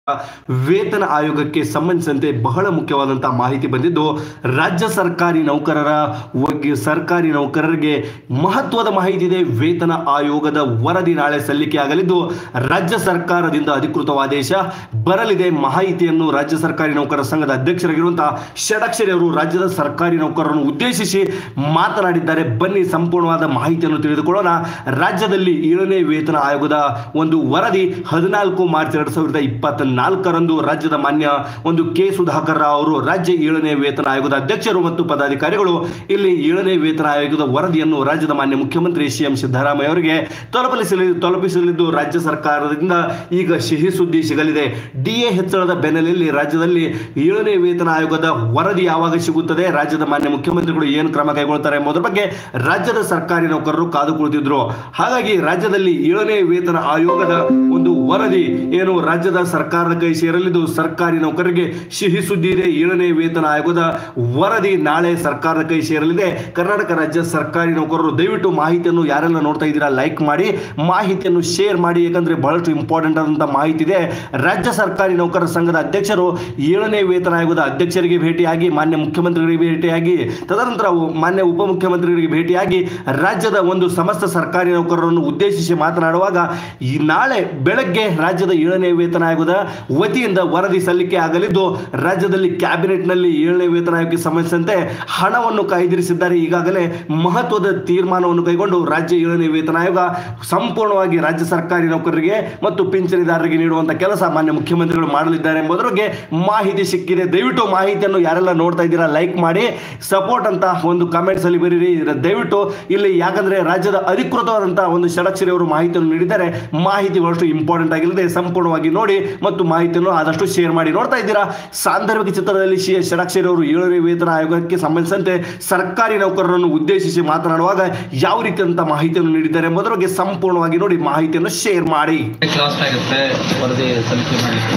ವೇತನ ಆಯೋಗಕ್ಕೆ ಸಂಬಂಧಿಸಿದಂತೆ ಬಹಳ ಮುಖ್ಯವಾದಂತಹ ಮಾಹಿತಿ ಬಂದಿದ್ದು ರಾಜ್ಯ ಸರ್ಕಾರಿ ನೌಕರರ ಬಗ್ಗೆ ಸರ್ಕಾರಿ ನೌಕರರಿಗೆ ಮಹತ್ವದ ಮಾಹಿತಿ ಇದೆ ವೇತನ ಆಯೋಗದ ವರದಿ ನಾಳೆ ಸಲ್ಲಿಕೆ ಆಗಲಿದ್ದು ರಾಜ್ಯ ಸರ್ಕಾರದಿಂದ ಅಧಿಕೃತ ಆದೇಶ ಬರಲಿದೆ ಮಾಹಿತಿಯನ್ನು ರಾಜ್ಯ ಸರ್ಕಾರಿ ನೌಕರರ ಸಂಘದ ಅಧ್ಯಕ್ಷರಾಗಿರುವಂತಹ ಷಡಕ್ಷರಿ ಅವರು ರಾಜ್ಯದ ಸರ್ಕಾರಿ ನೌಕರರನ್ನು ಉದ್ದೇಶಿಸಿ ಮಾತನಾಡಿದ್ದಾರೆ ಬನ್ನಿ ಸಂಪೂರ್ಣವಾದ ಮಾಹಿತಿಯನ್ನು ತಿಳಿದುಕೊಳ್ಳೋಣ ರಾಜ್ಯದಲ್ಲಿ ಏಳನೇ ವೇತನ ಆಯೋಗದ ಒಂದು ವರದಿ ಹದಿನಾಲ್ಕು ಮಾರ್ಚ್ ಎರಡ್ ಸಾವಿರದ ಇಪ್ಪತ್ತ ನಾಲ್ಕರಂದು ರಾಜ್ಯದ ಮಾನ್ಯ ಒಂದು ಕೆ ಸುಧಾಕರ್ ರಾವ್ ಅವರು ರಾಜ್ಯ ಏಳನೇ ವೇತನ ಆಯೋಗದ ಅಧ್ಯಕ್ಷರು ಮತ್ತು ಪದಾಧಿಕಾರಿಗಳು ಇಲ್ಲಿ ಏಳನೇ ವೇತನ ಆಯೋಗದ ವರದಿಯನ್ನು ರಾಜ್ಯದ ಮಾನ್ಯ ಮುಖ್ಯಮಂತ್ರಿ ಸಿ ಎಂ ಸಿದ್ದರಾಮಯ್ಯ ಅವರಿಗೆ ತಲುಪಿಸಲಿ ತಲುಪಿಸಲಿದ್ದು ರಾಜ್ಯ ಸರ್ಕಾರದಿಂದ ಈಗ ಸಿಹಿ ಸುದ್ದಿ ಸಿಗಲಿದೆ ಡಿಎ ಹೆಚ್ಚಳದ ಬೆನ್ನಲೆಯಲ್ಲಿ ರಾಜ್ಯದಲ್ಲಿ ಏಳನೇ ವೇತನ ಆಯೋಗದ ವರದಿ ಯಾವಾಗ ಸಿಗುತ್ತದೆ ರಾಜ್ಯದ ಮಾನ್ಯ ಮುಖ್ಯಮಂತ್ರಿಗಳು ಏನು ಕ್ರಮ ಕೈಗೊಳ್ಳುತ್ತಾರೆ ಎಂಬುದರ ಬಗ್ಗೆ ರಾಜ್ಯದ ಸರ್ಕಾರಿ ನೌಕರರು ಕಾದು ಕುಳಿತಿದ್ರು ಹಾಗಾಗಿ ರಾಜ್ಯದಲ್ಲಿ ಏಳನೇ ವೇತನ ಆಯೋಗದ ಒಂದು ವರದಿ ಏನು ರಾಜ್ಯದ ಸರ್ಕಾರದ ಕೈ ಸೇರಲಿದ್ದು ಸರ್ಕಾರಿ ನೌಕರರಿಗೆ ಸಿಹಿ ಸುದ್ದಿ ಇದೆ ಏಳನೇ ವೇತನ ಆಯೋಗದ ವರದಿ ನಾಳೆ ಸರ್ಕಾರದ ಕೈ ಸೇರಲಿದೆ ಕರ್ನಾಟಕ ರಾಜ್ಯ ಸರ್ಕಾರಿ ನೌಕರರು ದಯವಿಟ್ಟು ಮಾಹಿತಿಯನ್ನು ಯಾರೆಲ್ಲ ನೋಡ್ತಾ ಇದ್ದೀರಾ ಲೈಕ್ ಮಾಡಿ ಮಾಹಿತಿಯನ್ನು ಶೇರ್ ಮಾಡಿ ಯಾಕಂದ್ರೆ ಬಹಳಷ್ಟು ಇಂಪಾರ್ಟೆಂಟ್ ಆದಂತಹ ಮಾಹಿತಿ ಇದೆ ರಾಜ್ಯ ಸರ್ಕಾರಿ ನೌಕರರ ಸಂಘದ ಅಧ್ಯಕ್ಷರು ಏಳನೇ ವೇತನ ಆಯೋಗದ ಅಧ್ಯಕ್ಷರಿಗೆ ಭೇಟಿಯಾಗಿ ಮಾನ್ಯ ಮುಖ್ಯಮಂತ್ರಿಗಳಿಗೆ ಭೇಟಿಯಾಗಿ ತದನಂತರ ಉ- ಮಾನ್ಯ ಉಪಮುಖ್ಯಮಂತ್ರಿಗಳಿಗೆ ಭೇಟಿಯಾಗಿ ರಾಜ್ಯದ ಒಂದು ಸಮಸ್ತ ಸರ್ಕಾರಿ ನೌಕರರನ್ನು ಉದ್ದೇಶಿಸಿ ಮಾತನಾಡುವಾಗ ಈ ನಾಳೆ ಬೆಳಗ್ಗೆ ರಾಜ್ಯದ ಏಳನೇ ವೇತನ ಆಯೋಗದ ವತಿಯಿಂದ ವರದಿ ಸಲ್ಲಿಕೆ ಆಗಲಿದ್ದು ರಾಜ್ಯದಲ್ಲಿ ಕ್ಯಾಬಿನೆಟ್ನಲ್ಲಿ ಏಳನೇ ವೇತನ ಆಯೋಗಕ್ಕೆ ಸಂಬಂಧಿಸಿದಂತೆ ಹಣವನ್ನು ಕಾಯ್ದಿರಿಸಿದ್ದಾರೆ ಈಗಾಗಲೇ ಮಹತ್ವದ ತೀರ್ಮಾನವನ್ನು ಕೈಗೊಂಡು ರಾಜ್ಯ ಏಳನೇ ವೇತನ ಆಯೋಗ ಸಂಪೂರ್ಣವಾಗಿ ರಾಜ್ಯ ಸರ್ಕಾರಿ ನೌಕರರಿಗೆ ಮತ್ತು ಪಿಂಚಣಿದಾರರಿಗೆ ನೀಡುವಂತ ಕೆಲಸ ಮಾನ್ಯ ಮುಖ್ಯಮಂತ್ರಿಗಳು ಮಾಡಲಿದ್ದಾರೆ ಎಂಬುದರ ಬಗ್ಗೆ ಮಾಹಿತಿ ಸಿಕ್ಕಿದೆ ದಯವಿಟ್ಟು ಮಾಹಿತಿಯನ್ನು ಯಾರೆಲ್ಲ ನೋಡ್ತಾ ಇದ್ದೀರಾ ಲೈಕ್ ಮಾಡಿ ಸಪೋರ್ಟ್ ಅಂತ ಒಂದು ಕಾಮೆಂಟ್ಸ್ ಅಲ್ಲಿ ಬರೀರಿ ದಯವಿಟ್ಟು ಇಲ್ಲಿ ಯಾಕಂದ್ರೆ ರಾಜ್ಯದ ಅಧಿಕೃತವಾದಂತಹ ಒಂದು ಷಡಕ್ಷರಿ ಅವರು ಮಾಹಿತಿಯನ್ನು ನೀಡಿದ್ದಾರೆ ಮಾಹಿತಿ ಬಹಳಷ್ಟು ಇಂಪಾರ್ಟೆಂಟ್ ಆಗಿಲ್ಲದೆ ಸಂಪೂರ್ಣವಾಗಿ ನೋಡಿ ಮತ್ತು ಮಾಹಿತಿಯನ್ನು ಆದಷ್ಟು ಶೇರ್ ಮಾಡಿ ನೋಡ್ತಾ ಇದ್ದೀರಾ ಸಾಂದರ್ಭಿಕ ಚಿತ್ರದಲ್ಲಿ ಸಿ ಎಸ್ ಷಡಕ್ಷರಿ ಅವರು ಏಳನೇ ವೇತನ ಆಯೋಗಕ್ಕೆ ಸಂಬಂಧಿಸಿದಂತೆ ಸರ್ಕಾರಿ ನೌಕರರನ್ನು ಉದ್ದೇಶಿಸಿ ಮಾತನಾಡುವಾಗ ಯಾವ ರೀತಿಯಂತ ಮಾಹಿತಿಯನ್ನು ನೀಡಿದ್ದಾರೆ ಎಂಬುದರ ಬಗ್ಗೆ ಸಂಪೂರ್ಣವಾಗಿ ನೋಡಿ ಮಾಹಿತಿಯನ್ನು ಶೇರ್ ಮಾಡಿ ಲಾಸ್ಟ್ ಆಗುತ್ತೆ ವರದಿ ಸಲ್ಲಿಕೆ ಮಾಡಲಿಕ್ಕೆ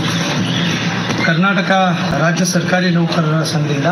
ಕರ್ನಾಟಕ ರಾಜ್ಯ ಸರ್ಕಾರಿ ನೌಕರರ ಸಂಘದಿಂದ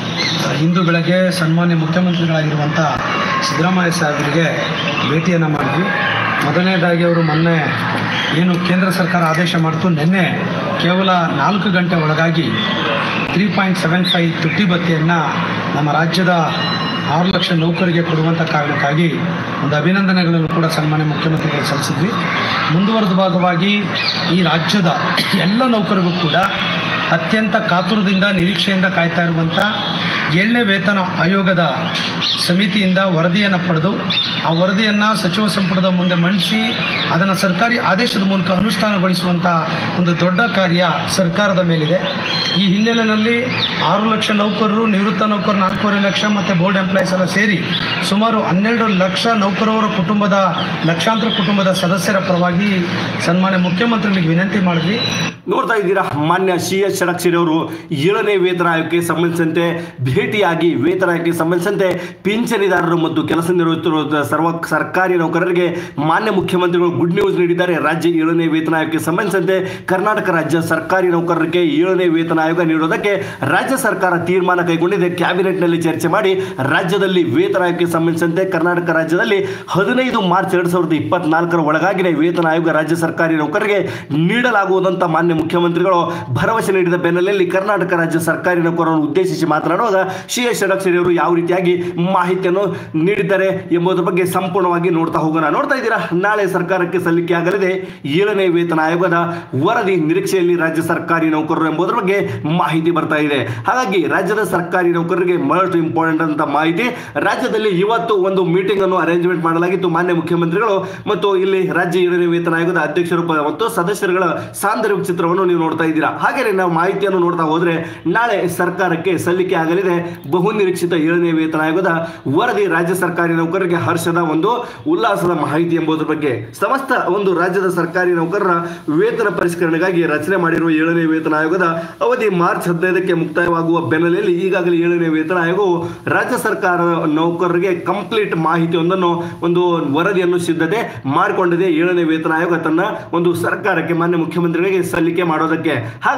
ಇಂದು ಬೆಳಗ್ಗೆ ಸನ್ಮಾನ್ಯ ಮುಖ್ಯಮಂತ್ರಿಗಳಾಗಿರುವಂಥ ಸಿದ್ದರಾಮಯ್ಯ ಸಾಹೇಬರಿಗೆ ಭೇಟಿಯನ್ನು ಮಾಡಿದ್ವಿ ಮೊದಲನೇದಾಗಿ ಅವರು ಮೊನ್ನೆ ಏನು ಕೇಂದ್ರ ಸರ್ಕಾರ ಆದೇಶ ಮಾಡಿತು ನಿನ್ನೆ ಕೇವಲ ನಾಲ್ಕು ಗಂಟೆ ಒಳಗಾಗಿ ತ್ರೀ ಪಾಯಿಂಟ್ ಸೆವೆನ್ ಫೈವ್ ತುಟ್ಟಿ ಭತ್ಯೆಯನ್ನು ನಮ್ಮ ರಾಜ್ಯದ ಆರು ಲಕ್ಷ ನೌಕರಿಗೆ ಕೊಡುವಂಥ ಕಾರಣಕ್ಕಾಗಿ ಒಂದು ಅಭಿನಂದನೆಗಳನ್ನು ಕೂಡ ಸನ್ಮಾನ್ಯ ಮುಖ್ಯಮಂತ್ರಿಗಳು ಸಲ್ಲಿಸಿದ್ವಿ ಮುಂದುವರೆದ ಭಾಗವಾಗಿ ಈ ರಾಜ್ಯದ ಎಲ್ಲ ನೌಕರಿಗೂ ಕೂಡ ಅತ್ಯಂತ ಕಾತುರದಿಂದ ನಿರೀಕ್ಷೆಯಿಂದ ಕಾಯ್ತಾ ಇರುವಂಥ ಏಳನೇ ವೇತನ ಆಯೋಗದ ಸಮಿತಿಯಿಂದ ವರದಿಯನ್ನು ಪಡೆದು ಆ ವರದಿಯನ್ನು ಸಚಿವ ಸಂಪುಟದ ಮುಂದೆ ಮಂಡಿಸಿ ಅದನ್ನು ಸರ್ಕಾರಿ ಆದೇಶದ ಮೂಲಕ ಅನುಷ್ಠಾನಗೊಳಿಸುವಂಥ ಒಂದು ದೊಡ್ಡ ಕಾರ್ಯ ಸರ್ಕಾರದ ಮೇಲಿದೆ ಈ ಹಿನ್ನೆಲೆಯಲ್ಲಿ ಆರು ಲಕ್ಷ ನೌಕರರು ನಿವೃತ್ತ ನೌಕರರು ನಾಲ್ಕೂವರೆ ಲಕ್ಷ ಮತ್ತು ಬೋರ್ಡ್ ಎಂಪ್ಲಾಯೀಸ್ ಎಲ್ಲ ಸೇರಿ ಸುಮಾರು ಹನ್ನೆರಡು ಲಕ್ಷ ನೌಕರರ ಕುಟುಂಬದ ಲಕ್ಷಾಂತರ ಕುಟುಂಬದ ಸದಸ್ಯರ ಪರವಾಗಿ ಸನ್ಮಾನ್ಯ ಮುಖ್ಯಮಂತ್ರಿಗಳಿಗೆ ವಿನಂತಿ ಮಾಡಿದ್ವಿ ನೋಡ್ತಾ ಇದ್ದೀರಾ ಮಾನ್ಯ ಸಿ ಎಸ್ ಷಡಕ್ಷರಿ ಅವರು ಏಳನೇ ವೇತನ ಆಯೋಗಕ್ಕೆ ಸಂಬಂಧಿಸಿದಂತೆ ಭೇಟಿಯಾಗಿ ವೇತನ ಆಯೋಗಕ್ಕೆ ಸಂಬಂಧಿಸಿದಂತೆ ಪಿಂಚಣಿದಾರರು ಮತ್ತು ಕೆಲಸ ನಿರ್ವಹಿಸುತ್ತಿರುವ ಸರ್ವ ಸರ್ಕಾರಿ ನೌಕರರಿಗೆ ಮಾನ್ಯ ಮುಖ್ಯಮಂತ್ರಿಗಳು ಗುಡ್ ನ್ಯೂಸ್ ನೀಡಿದ್ದಾರೆ ರಾಜ್ಯ ಏಳನೇ ವೇತನ ಆಯೋಗಕ್ಕೆ ಸಂಬಂಧಿಸಿದಂತೆ ಕರ್ನಾಟಕ ರಾಜ್ಯ ಸರ್ಕಾರಿ ನೌಕರರಿಗೆ ಏಳನೇ ವೇತನ ಆಯೋಗ ನೀಡೋದಕ್ಕೆ ರಾಜ್ಯ ಸರ್ಕಾರ ತೀರ್ಮಾನ ಕೈಗೊಂಡಿದೆ ಕ್ಯಾಬಿನೆಟ್ನಲ್ಲಿ ಚರ್ಚೆ ಮಾಡಿ ರಾಜ್ಯದಲ್ಲಿ ವೇತನ ಆಯೋಗಕ್ಕೆ ಸಂಬಂಧಿಸಿದಂತೆ ಕರ್ನಾಟಕ ರಾಜ್ಯದಲ್ಲಿ ಹದಿನೈದು ಮಾರ್ಚ್ ಎರಡ್ ಸಾವಿರದ ಇಪ್ಪತ್ನಾಲ್ಕರ ಒಳಗಾಗಿನೇ ವೇತನ ಆಯೋಗ ರಾಜ್ಯ ಸರ್ಕಾರಿ ನೌಕರರಿಗೆ ನೀಡಲಾಗುವುದಂತ ಮಾನ್ಯ ಮುಖ್ಯಮಂತ್ರಿಗಳು ಭರವಸೆ ನೀಡಿದ ಬೆನ್ನಲ್ಲೇ ಕರ್ನಾಟಕ ರಾಜ್ಯ ಸರ್ಕಾರಿ ನೌಕರರನ್ನು ಉದ್ದೇಶಿಸಿ ಮಾತನಾಡುವಾಗ ಸಿ ಎಸ್ ಷಡಕ್ಷರಿ ಅವರು ಯಾವ ರೀತಿಯಾಗಿ ಮಾಹಿತಿಯನ್ನು ನೀಡಿದ್ದಾರೆ ಎಂಬುದರ ಬಗ್ಗೆ ಸಂಪೂರ್ಣವಾಗಿ ನೋಡ್ತಾ ಹೋಗೋಣ ನೋಡ್ತಾ ಇದ್ದೀರಾ ನಾಳೆ ಸರ್ಕಾರಕ್ಕೆ ಸಲ್ಲಿಕೆ ಆಗಲಿದೆ ಏಳನೇ ವೇತನ ಆಯೋಗದ ವರದಿ ನಿರೀಕ್ಷೆಯಲ್ಲಿ ರಾಜ್ಯ ಸರ್ಕಾರಿ ನೌಕರರು ಎಂಬುದರ ಬಗ್ಗೆ ಮಾಹಿತಿ ಬರ್ತಾ ಇದೆ ಹಾಗಾಗಿ ರಾಜ್ಯದ ಸರ್ಕಾರಿ ನೌಕರರಿಗೆ ಬಹಳಷ್ಟು ಇಂಪಾರ್ಟೆಂಟ್ ಅಂತ ಮಾಹಿತಿ ರಾಜ್ಯದಲ್ಲಿ ಇವತ್ತು ಒಂದು ಮೀಟಿಂಗ್ ಅನ್ನು ಅರೇಂಜ್ಮೆಂಟ್ ಮಾಡಲಾಗಿತ್ತು ಮಾನ್ಯ ಮುಖ್ಯಮಂತ್ರಿಗಳು ಮತ್ತು ಇಲ್ಲಿ ರಾಜ್ಯ ಏಳನೇ ವೇತನ ಆಯೋಗದ ಅಧ್ಯಕ್ಷರು ಪ- ಮತ್ತು ಸದಸ್ಯರುಗಳ ಸಾಂದರ್ಭಿಕ ಚಿತ್ರವನ್ನು ನೀವು ನೋಡ್ತಾ ಇದ್ದೀರಾ ಹಾಗೆ ನಾವು ಮಾಹಿತಿಯನ್ನು ನೋಡ್ತಾ ಹೋದ್ರೆ ನಾಳೆ ಸರ್ಕಾರಕ್ಕೆ ಸಲ್ಲಿಕೆ ಆಗಲಿದೆ ಬಹು ನಿರೀಕ್ಷಿತ ಏಳನೇ ವೇತನ ಆಯೋಗದ ವರದಿ ರಾಜ್ಯ ಸರ್ಕಾರಿ ನೌಕರರಿಗೆ ಹರ್ಷದ ಒಂದು ಉಲ್ಲಾಸದ ಮಾಹಿತಿ ಎಂಬುದರ ಬಗ್ಗೆ ಸಮಸ್ತ ಒಂದು ರಾಜ್ಯದ ಸರ್ಕಾರಿ ನೌಕರರ ವೇತನ ಪರಿಷ್ಕರಣೆಗಾಗಿ ರಚನೆ ಮಾಡಿರುವ ಏಳನೇ ವೇತನ ಆಯೋಗದ ಅವಧಿ ಮಾರ್ಚ್ ಹದಿನೈದಕ್ಕೆ ಮುಕ್ತಾಯವಾಗುವ ಬೆನ್ನಲೆಯಲ್ಲಿ ಈಗಾಗಲೇ ಏಳನೇ ವೇತನ ಆಯೋಗವು ರಾಜ್ಯ ಸರ್ಕಾರ ನೌಕರರಿಗೆ ಕಂಪ್ಲೀಟ್ ಮಾಹಿತಿಯೊಂದನ್ನು ಒಂದು ವರದಿಯನ್ನು ಸಿದ್ಧತೆ ಮಾಡಿಕೊಂಡಿದೆ ಏಳನೇ ವೇತನ ಆಯೋಗ ತನ್ನ ಒಂದು ಸರ್ಕಾರಕ್ಕೆ ಮಾನ್ಯ ಮುಖ್ಯಮಂತ್ರಿಗಳಿಗೆ ಸಲ್ಲಿಕೆ ಮಾಡೋದಕ್ಕೆ ಹಾಗಾಗಿ ಮತ್ತೆ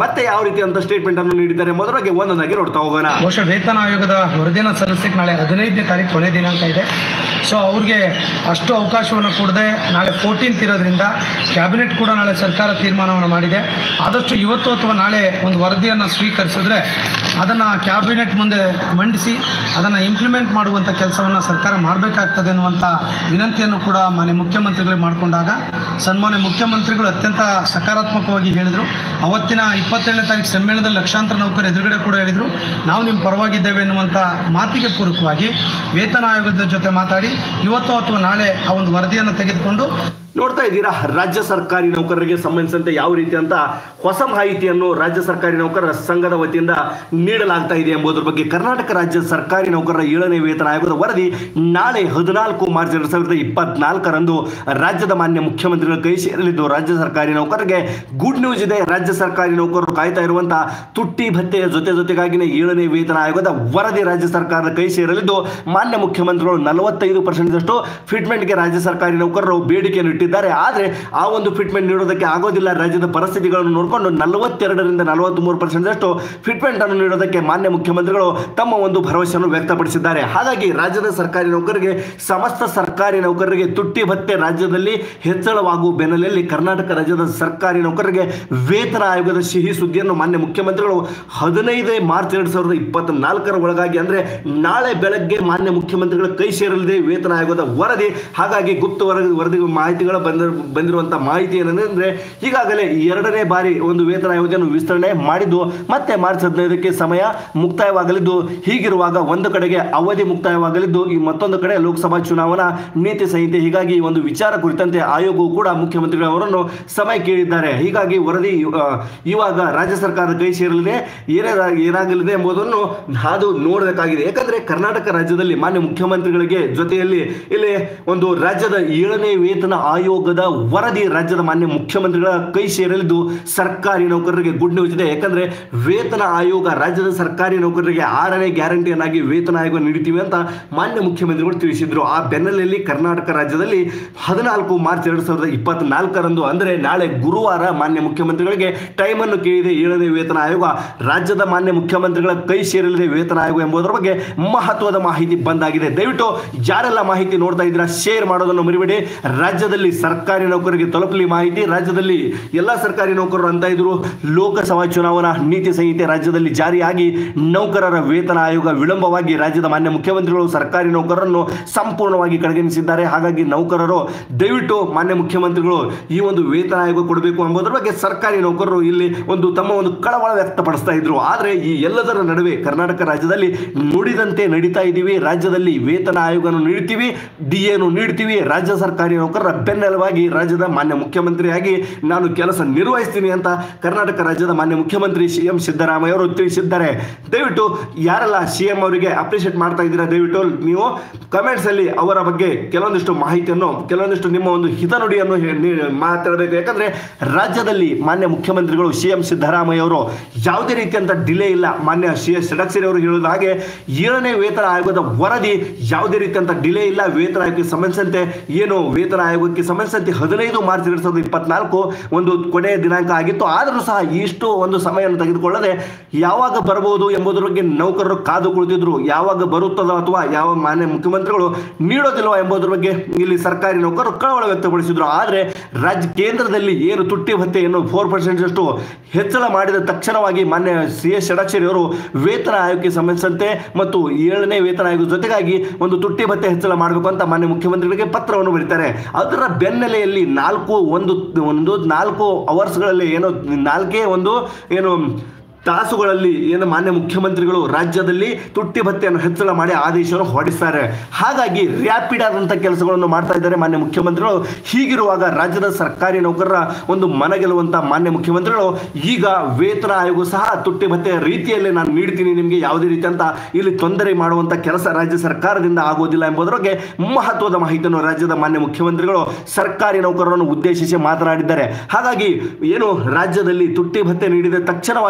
ಮತ್ತೆ ಯಾವ ರೀತಿ ಅಂತ ಸ್ಟೇಟ್ಮೆಂಟ್ ಅನ್ನು ನೀಡಿದ್ದಾರೆ ಮೊದಲ ಬಗ್ಗೆ ಒಂದೊಂದಾಗಿ ನೋಡ್ತಾ ಹೋಗೋಣ ಬಹುಶಃ ವೇತನ ಆಯೋಗದ ವರದಿನ ಸಲ್ಲಿಸಕ್ಕೆ ನಾಳೆ ಹದಿನೈದನೇ ತಾರೀಕು ಕೊನೆ ದಿನಾಂಕ ಇದೆ ಸೊ ಅವ್ರಿಗೆ ಅಷ್ಟು ಅವಕಾಶವನ್ನು ಕೊಡದೆ ನಾಳೆ ಫೋರ್ಟೀನ್ತ್ ಇರೋದ್ರಿಂದ ಕ್ಯಾಬಿನೆಟ್ ಕೂಡ ನಾಳೆ ಸರ್ಕಾರ ತೀರ್ಮಾನವನ್ನು ಮಾಡಿದೆ ಆದಷ್ಟು ಇವತ್ತು ಅಥವಾ ನಾಳೆ ಒಂದು ವರದಿಯನ್ನು ಸ್ವೀಕರಿಸಿದ್ರೆ ಅದನ್ನು ಕ್ಯಾಬಿನೆಟ್ ಮುಂದೆ ಮಂಡಿಸಿ ಅದನ್ನು ಇಂಪ್ಲಿಮೆಂಟ್ ಮಾಡುವಂಥ ಕೆಲಸವನ್ನು ಸರ್ಕಾರ ಮಾಡಬೇಕಾಗ್ತದೆ ಅನ್ನುವಂಥ ವಿನಂತಿಯನ್ನು ಕೂಡ ಮಾನ್ಯ ಮುಖ್ಯಮಂತ್ರಿಗಳಿಗೆ ಮಾಡಿಕೊಂಡಾಗ ಸನ್ಮಾನ್ಯ ಮುಖ್ಯಮಂತ್ರಿಗಳು ಅತ್ಯಂತ ಸಕಾರಾತ್ಮಕವಾಗಿ ಹೇಳಿದರು ಅವತ್ತಿನ ಇಪ್ಪತ್ತೇಳನೇ ತಾರೀಕು ಸಮ್ಮೇಳನದಲ್ಲಿ ಲಕ್ಷಾಂತರ ನೌಕರು ಎದುರುಗಡೆ ಕೂಡ ಹೇಳಿದರು ನಾವು ನಿಮ್ಮ ಪರವಾಗಿದ್ದೇವೆ ಎನ್ನುವಂಥ ಮಾತಿಗೆ ಪೂರಕವಾಗಿ ವೇತನ ಆಯೋಗದ ಜೊತೆ ಮಾತಾಡಿ ಇವತ್ತು ಅಥವಾ ನಾಳೆ ಆ ಒಂದು ವರದಿಯನ್ನು ತೆಗೆದುಕೊಂಡು ನೋಡ್ತಾ ಇದ್ದೀರಾ ರಾಜ್ಯ ಸರ್ಕಾರಿ ನೌಕರರಿಗೆ ಸಂಬಂಧಿಸಿದಂತೆ ಯಾವ ರೀತಿ ಅಂತ ಹೊಸ ಮಾಹಿತಿಯನ್ನು ರಾಜ್ಯ ಸರ್ಕಾರಿ ನೌಕರರ ಸಂಘದ ವತಿಯಿಂದ ನೀಡಲಾಗ್ತಾ ಇದೆ ಎಂಬುದರ ಬಗ್ಗೆ ಕರ್ನಾಟಕ ರಾಜ್ಯ ಸರ್ಕಾರಿ ನೌಕರರ ಏಳನೇ ವೇತನ ಆಯೋಗದ ವರದಿ ನಾಳೆ ಹದಿನಾಲ್ಕು ಮಾರ್ಚ್ ಎರಡ್ ಸಾವಿರದ ಇಪ್ಪತ್ನಾಲ್ಕರಂದು ರಾಜ್ಯದ ಮಾನ್ಯ ಮುಖ್ಯಮಂತ್ರಿಗಳ ಕೈ ಸೇರಲಿದ್ದು ರಾಜ್ಯ ಸರ್ಕಾರಿ ನೌಕರರಿಗೆ ಗುಡ್ ನ್ಯೂಸ್ ಇದೆ ರಾಜ್ಯ ಸರ್ಕಾರಿ ನೌಕರರು ಕಾಯ್ತಾ ಇರುವಂತಹ ತುಟ್ಟಿ ಭತ್ಯೆಯ ಜೊತೆ ಜೊತೆಗಾಗಿನೇ ಏಳನೇ ವೇತನ ಆಯೋಗದ ವರದಿ ರಾಜ್ಯ ಸರ್ಕಾರದ ಕೈ ಸೇರಲಿದ್ದು ಮಾನ್ಯ ಮುಖ್ಯಮಂತ್ರಿಗಳು ನಲವತ್ತೈದು ಪರ್ಸೆಂಟ್ದಷ್ಟು ಫಿಟ್ಮೆಂಟ್ಗೆ ರಾಜ್ಯ ಸರ್ಕಾರಿ ನೌಕರರು ಬೇಡಿಕೆಯನ್ನು ಇಟ್ಟಿದ್ದಾರೆ ಆದರೆ ಆ ಒಂದು ಫಿಟ್ಮೆಂಟ್ ನೀಡೋದಕ್ಕೆ ಆಗೋದಿಲ್ಲ ರಾಜ್ಯದ ಪರಿಸ್ಥಿತಿಗಳನ್ನು ನೋಡಿಕೊಂಡು ನಲವತ್ತೆರಡರಿಂದ ನಲವತ್ತ್ ಮೂರು ಪರ್ಸೆಂಟ್ದಷ್ಟು ಫಿಟ್ಮೆಂಟ್ ಅನ್ನು ನೀಡೋದಕ್ಕೆ ಮಾನ್ಯ ಮುಖ್ಯಮಂತ್ರಿಗಳು ತಮ್ಮ ಒಂದು ಭರವಸೆಯನ್ನು ವ್ಯಕ್ತಪಡಿಸಿದ್ದಾರೆ ಹಾಗಾಗಿ ರಾಜ್ಯದ ಸರ್ಕಾರಿ ನೌಕರರಿಗೆ ಸಮಸ್ತ ಸರ್ಕಾರಿ ನೌಕರರಿಗೆ ತುಟ್ಟಿ ಭತ್ಯೆ ರಾಜ್ಯದಲ್ಲಿ ಹೆಚ್ಚಳವಾಗುವ ಬೆನ್ನಲೆಯಲ್ಲಿ ಕರ್ನಾಟಕ ರಾಜ್ಯದ ಸರ್ಕಾರಿ ನೌಕರರಿಗೆ ವೇತನ ಆಯೋಗದ ಸಿಹಿ ಸುದ್ದಿಯನ್ನು ಮಾನ್ಯ ಮುಖ್ಯಮಂತ್ರಿಗಳು ಹದಿನೈದೇ ಮಾರ್ಚ್ ಎರಡ್ ಸಾವಿರದ ಇಪ್ಪತ್ನಾಲ್ಕರ ಒಳಗಾಗಿ ಅಂದ್ರೆ ನಾಳೆ ಬೆಳಗ್ಗೆ ಮಾನ್ಯ ಮುಖ್ಯಮಂತ್ರಿಗಳ ಕೈ ಸೇರಲಿದೆ ವೇತನ ಆಯೋಗದ ವರದಿ ಹಾಗಾಗಿ ಗುಪ್ತ ವರದಿ ವರದಿ ಮಾಹಿತಿಗಳ ಬಂದ ಬಂದಿರುವಂತಹ ಮಾಹಿತಿ ಏನಂದ್ರೆ ಈಗಾಗಲೇ ಎರಡನೇ ಬಾರಿ ಒಂದು ವೇತನ ಆಯೋಗವನ್ನು ವಿಸ್ತರಣೆ ಮಾಡಿದ್ದು ಮತ್ತೆ ಮಾರ್ಚ್ ಹದಿನೈದಕ್ಕೆ ಸಮಯ ಮುಕ್ತಾಯವಾಗಲಿದ್ದು ಹೀಗಿರುವಾಗ ಒಂದು ಕಡೆಗೆ ಅವಧಿ ಮುಕ್ತಾಯವಾಗಲಿದ್ದು ಈ ಮತ್ತೊಂದು ಕಡೆ ಲೋಕಸಭಾ ಚುನಾವಣಾ ನೀತಿ ಸಂಹಿತೆ ಹೀಗಾಗಿ ಈ ಒಂದು ವಿಚಾರ ಕುರಿತಂತೆ ಆಯೋಗವು ಕೂಡ ಮುಖ್ಯಮಂತ್ರಿಗಳವರನ್ನು ಸಮಯ ಕೇಳಿದ್ದಾರೆ ಹೀಗಾಗಿ ವರದಿ ಆ, ಇವಾಗ ರಾಜ್ಯ ಸರ್ಕಾರದ ಕೈ ಸೇರಲಿದೆ ಏನೇ ಏನಾಗಲಿದೆ ಎಂಬುದನ್ನು ಅದು ನೋಡಬೇಕಾಗಿದೆ ಯಾಕಂದ್ರೆ ಕರ್ನಾಟಕ ರಾಜ್ಯದಲ್ಲಿ ಮಾನ್ಯ ಮುಖ್ಯಮಂತ್ರಿಗಳಿಗೆ ಜೊತೆಯಲ್ಲಿ ಇಲ್ಲಿ ಒಂದು ರಾಜ್ಯದ ಏಳನೇ ವೇತನ ಆಯೋಗದ ವರದಿ ರಾಜ್ಯದ ಮಾನ್ಯ ಮುಖ್ಯಮಂತ್ರಿಗಳ ಕೈ ಸೇರಲಿದ್ದು ಸರ್ಕಾರಿ ನೌಕರರಿಗೆ ಗುಡ್ ನ್ಯೂಸ್ ಇದೆ ಯಾಕಂದ್ರೆ ವೇತನ ಆಯೋಗ ರಾಜ್ಯದ ಸರ್ಕಾರಿ ನೌಕರರಿಗೆ ಆರನೇ ಗ್ಯಾರಂಟಿಯನ್ನಾಗಿ ವೇತನ ಆಯೋಗ ನೀಡ್ತೀವಿ ಅಂತ ಮಾನ್ಯ ಮುಖ್ಯಮಂತ್ರಿಗಳು ತಿಳಿಸಿದ್ರು ಆ ಬೆನ್ನಲೆಯಲ್ಲಿ ಕರ್ನಾಟಕ ರಾಜ್ಯದಲ್ಲಿ ಹದಿನಾಲ್ಕು ಮಾರ್ಚ್ ಎರಡ್ ಸಾವಿರದ ಇಪ್ಪತ್ನಾಲ್ಕರಂದು ಅಂದ್ರೆ ನಾಳೆ ಗುರುವಾರ ಮಾನ್ಯ ಮುಖ್ಯಮಂತ್ರಿಗಳಿಗೆ ಟೈಮ್ ಅನ್ನು ಕೇಳಿದೆ ಏಳನೇ ವೇತನ ಆಯೋಗ ರಾಜ್ಯದ ಮಾನ್ಯ ಮುಖ್ಯಮಂತ್ರಿಗಳ ಕೈ ಸೇರಲಿದೆ ವೇತನ ಆಯೋಗ ಎಂಬುದರ ಬಗ್ಗೆ ಮಹತ್ವದ ಮಾಹಿತಿ ಬಂದಾಗಿದೆ ದಯವಿಟ್ಟು ಯಾರೆಲ್ಲ ಮಾಹಿತಿ ನೋಡ್ತಾ ಇದ್ದೀರಾ ಶೇರ್ ಮಾಡೋದನ್ನು ಮರಿಬೇಡಿ ರಾಜ್ಯದಲ್ಲಿ ಸರ್ಕಾರಿ ನೌಕರರಿಗೆ ತಲುಪಲಿ ಮಾಹಿತಿ ರಾಜ್ಯದಲ್ಲಿ ಎಲ್ಲ ಸರ್ಕಾರಿ ನೌಕರರು ಅಂತ ಇದ್ರು ಲೋಕಸಭಾ ಚುನಾವಣಾ ನೀತಿ ಸಂಹಿತೆ ರಾಜ್ಯದಲ್ಲಿ ಜಾರಿಯಾಗಿ ನೌಕರರ ವೇತನ ಆಯೋಗ ವಿಳಂಬವಾಗಿ ರಾಜ್ಯದ ಮಾನ್ಯ ಮುಖ್ಯಮಂತ್ರಿಗಳು ಸರ್ಕಾರಿ ನೌಕರರನ್ನು ಸಂಪೂರ್ಣವಾಗಿ ಕಡೆಗಣಿಸಿದ್ದಾರೆ ಹಾಗಾಗಿ ನೌಕರರು ದಯವಿಟ್ಟು ಮಾನ್ಯ ಮುಖ್ಯಮಂತ್ರಿಗಳು ಈ ಒಂದು ವೇತನ ಆಯೋಗ ಕೊಡಬೇಕು ಎಂಬುದರ ಬಗ್ಗೆ ಸರ್ಕಾರಿ ನೌಕರರು ಇಲ್ಲಿ ಒಂದು ತಮ್ಮ ಒಂದು ಕಳವಳ ವ್ಯಕ್ತಪಡಿಸ್ತಾ ಇದ್ರು ಆದರೆ ಈ ಎಲ್ಲದರ ನಡುವೆ ಕರ್ನಾಟಕ ರಾಜ್ಯದಲ್ಲಿ ನುಡಿದಂತೆ ನಡೀತಾ ಇದ್ದೀವಿ ರಾಜ್ಯದಲ್ಲಿ ವೇತನ ಆಯೋಗವನ್ನು ನೀಡ್ತೀವಿ ಡಿ ಎನು ನೀಡ್ತೀವಿ ರಾಜ್ಯ ಸರ್ಕಾರಿ ನೌಕರರ ಬೆನ್ನೆಲುವಾಗಿ ರಾಜ್ಯದ ಮಾನ್ಯ ಮುಖ್ಯಮಂತ್ರಿಯಾಗಿ ನಾನು ಕೆಲಸ ನಿರ್ವಹಿಸ್ತೀನಿ ಅಂತ ಕರ್ನಾಟಕ ರಾಜ್ಯದ ಮಾನ್ಯ ಮುಖ್ಯಮಂತ್ರಿ ಸಿ ಎಂ ಸಿದ್ದರಾಮಯ್ಯ ಅವರು ತಿಳಿಸಿದ್ದಾರೆ ದಯವಿಟ್ಟು ಯಾರೆಲ್ಲ ಸಿ ಎಂ ಅವರಿಗೆ ಅಪ್ರಿಷಿಯೇಟ್ ಮಾಡ್ತಾ ಇದ್ದೀರಾ ದಯವಿಟ್ಟು ನೀವು ಕಮೆಂಟ್ಸ್ ಅಲ್ಲಿ ಅವರ ಬಗ್ಗೆ ಕೆಲವೊಂದಿಷ್ಟು ಮಾಹಿತಿಯನ್ನು ಕೆಲವೊಂದಿಷ್ಟು ನಿಮ್ಮ ಒಂದು ಹಿತನುಡಿಯನ್ನು ಹೇ- ನೀ- ಮಾತಾಡಬೇಕು ಯಾಕಂದ್ರೆ ರಾಜ್ಯದಲ್ಲಿ ಮಾನ್ಯ ಮುಖ್ಯಮಂತ್ರಿಗಳು ಸಿ ಎಂ ಸಿದ್ದರಾಮಯ್ಯ ಅವರು ಯಾವುದೇ ರೀತಿಯಂತ ಡಿಲೇ ಇಲ್ಲ ಮಾನ್ಯ ಸಿ ಎಸ್ ಷಡಕ್ಷರಿ ಅವರು ಹೇಳಿದ ಹಾಗೆ ಏಳನೇ ವೇತನ ಆಯೋಗದ ವರದಿ ಯಾವುದೇ ರೀತಿಯಂತ ಡಿಲೇ ಇಲ್ಲ ವೇತನ ಆಯೋಗಕ್ಕೆ ಸಂಬಂಧಿಸಿದಂತೆ ಏನು ವೇತನ ಆಯೋಗಕ್ಕೆ ಸಂಬಂಧಿಸಿದಂತೆ ಹದಿನೈದು ಮಾರ್ಚ್ ಎರಡ್ ಸಾವಿರದ ಇಪ್ಪತ್ನಾಲ್ಕು ಒಂದು ಕೊನೆಯ ದಿನಾಂಕ ಆಗಿತ್ತು ಆದರೂ ಸಹ ಇಷ್ಟು ಒಂದು ಸಮಯವನ್ನು ತೆಗೆದುಕೊಳ್ಳದೆ ಯಾವಾಗ ಬರಬಹುದು ಎಂಬುದರ ಬಗ್ಗೆ ನೌಕರರು ಕಾದು ಕುಳಿತಿದ್ರು ಯಾವಾಗ ಬರುತ್ತದೋ ಅಥವಾ ಯಾವ ಮಾನ್ಯ ಮುಖ್ಯಮಂತ್ರಿಗಳು ನೀಡೋದಿಲ್ವಾ ಎಂಬುದರ ಬಗ್ಗೆ ಇಲ್ಲಿ ಸರ್ಕಾರಿ ನೌಕರರು ಕಳವಳ ವ್ಯಕ್ತಪಡಿಸಿದ್ರು ಆದರೆ ರಾಜ್ಯ ಕೇಂದ್ರದಲ್ಲಿ ಏನು ತುಟ್ಟಿ ಭತ್ಯೆಯನ್ನು ಫೋರ್ ಪರ್ಸೆಂಟ್ ಅಷ್ಟು ಹೆಚ್ಚಳ ಮಾಡಿದ ತಕ್ಷಣವಾಗಿ ಮಾನ್ಯ ಸಿ ಎಸ್ ಷಡಕ್ಷರಿ ಅವರು ವೇತನ ಆಯೋಗಕ್ಕೆ ಸಂಬಂಧಿಸಿದಂತೆ ಮತ್ತು ಏಳನೇ ವೇತನ ಆಯೋಗದ ಜೊತೆಗಾಗಿ ಒಂದು ತುಟ್ಟಿ ಭತ್ಯೆ ಹೆಚ್ಚಳ ಮಾಡಬೇಕು ಅಂತ ಮಾನ್ಯ ಮುಖ್ಯಮಂತ್ರಿಗಳಿಗೆ ಪತ್ರವನ್ನು ಬರೀತಾರೆ ಅದರ ಬೆನ್ನಲೆಯಲ್ಲಿ ನಾಲ್ಕು ಒಂದು ಒಂದು ನಾಲ್ಕು ಅವರ್ಸ್ಗಳಲ್ಲಿ ಏನೋ ನಾಲ್ಕೇ ಒಂದು ಏನು ತಾಸುಗಳಲ್ಲಿ ಏನು ಮಾನ್ಯ ಮುಖ್ಯಮಂತ್ರಿಗಳು ರಾಜ್ಯದಲ್ಲಿ ತುಟ್ಟಿ ಭತ್ಯೆಯನ್ನು ಹೆಚ್ಚಳ ಮಾಡಿ ಆದೇಶವನ್ನು ಹೊರಡಿಸ್ತಾರೆ ಹಾಗಾಗಿ ರ್ಯಾಪಿಡ್ ಆದಂಥ ಕೆಲಸಗಳನ್ನು ಮಾಡ್ತಾ ಇದ್ದಾರೆ ಮಾನ್ಯ ಮುಖ್ಯಮಂತ್ರಿಗಳು ಹೀಗಿರುವಾಗ ರಾಜ್ಯದ ಸರ್ಕಾರಿ ನೌಕರರ ಒಂದು ಮನಗೆಲ್ಲುವಂಥ ಮಾನ್ಯ ಮುಖ್ಯಮಂತ್ರಿಗಳು ಈಗ ವೇತನ ಆಯೋಗ ಸಹ ತುಟ್ಟಿ ಭತ್ಯೆಯ ರೀತಿಯಲ್ಲಿ ನಾನು ನೀಡ್ತೀನಿ ನಿಮಗೆ ಯಾವುದೇ ರೀತಿ ಅಂತ ಇಲ್ಲಿ ತೊಂದರೆ ಮಾಡುವಂಥ ಕೆಲಸ ರಾಜ್ಯ ಸರ್ಕಾರದಿಂದ ಆಗೋದಿಲ್ಲ ಎಂಬುದರ ಬಗ್ಗೆ ಮಹತ್ವದ ಮಾಹಿತಿಯನ್ನು ರಾಜ್ಯದ ಮಾನ್ಯ ಮುಖ್ಯಮಂತ್ರಿಗಳು ಸರ್ಕಾರಿ ನೌಕರರನ್ನು ಉದ್ದೇಶಿಸಿ ಮಾತನಾಡಿದ್ದಾರೆ ಹಾಗಾಗಿ ಏನು ರಾಜ್ಯದಲ್ಲಿ ತುಟ್ಟಿ ಭತ್ಯೆ ನೀಡಿದ ತಕ್ಷಣವಾಗಿಯೇ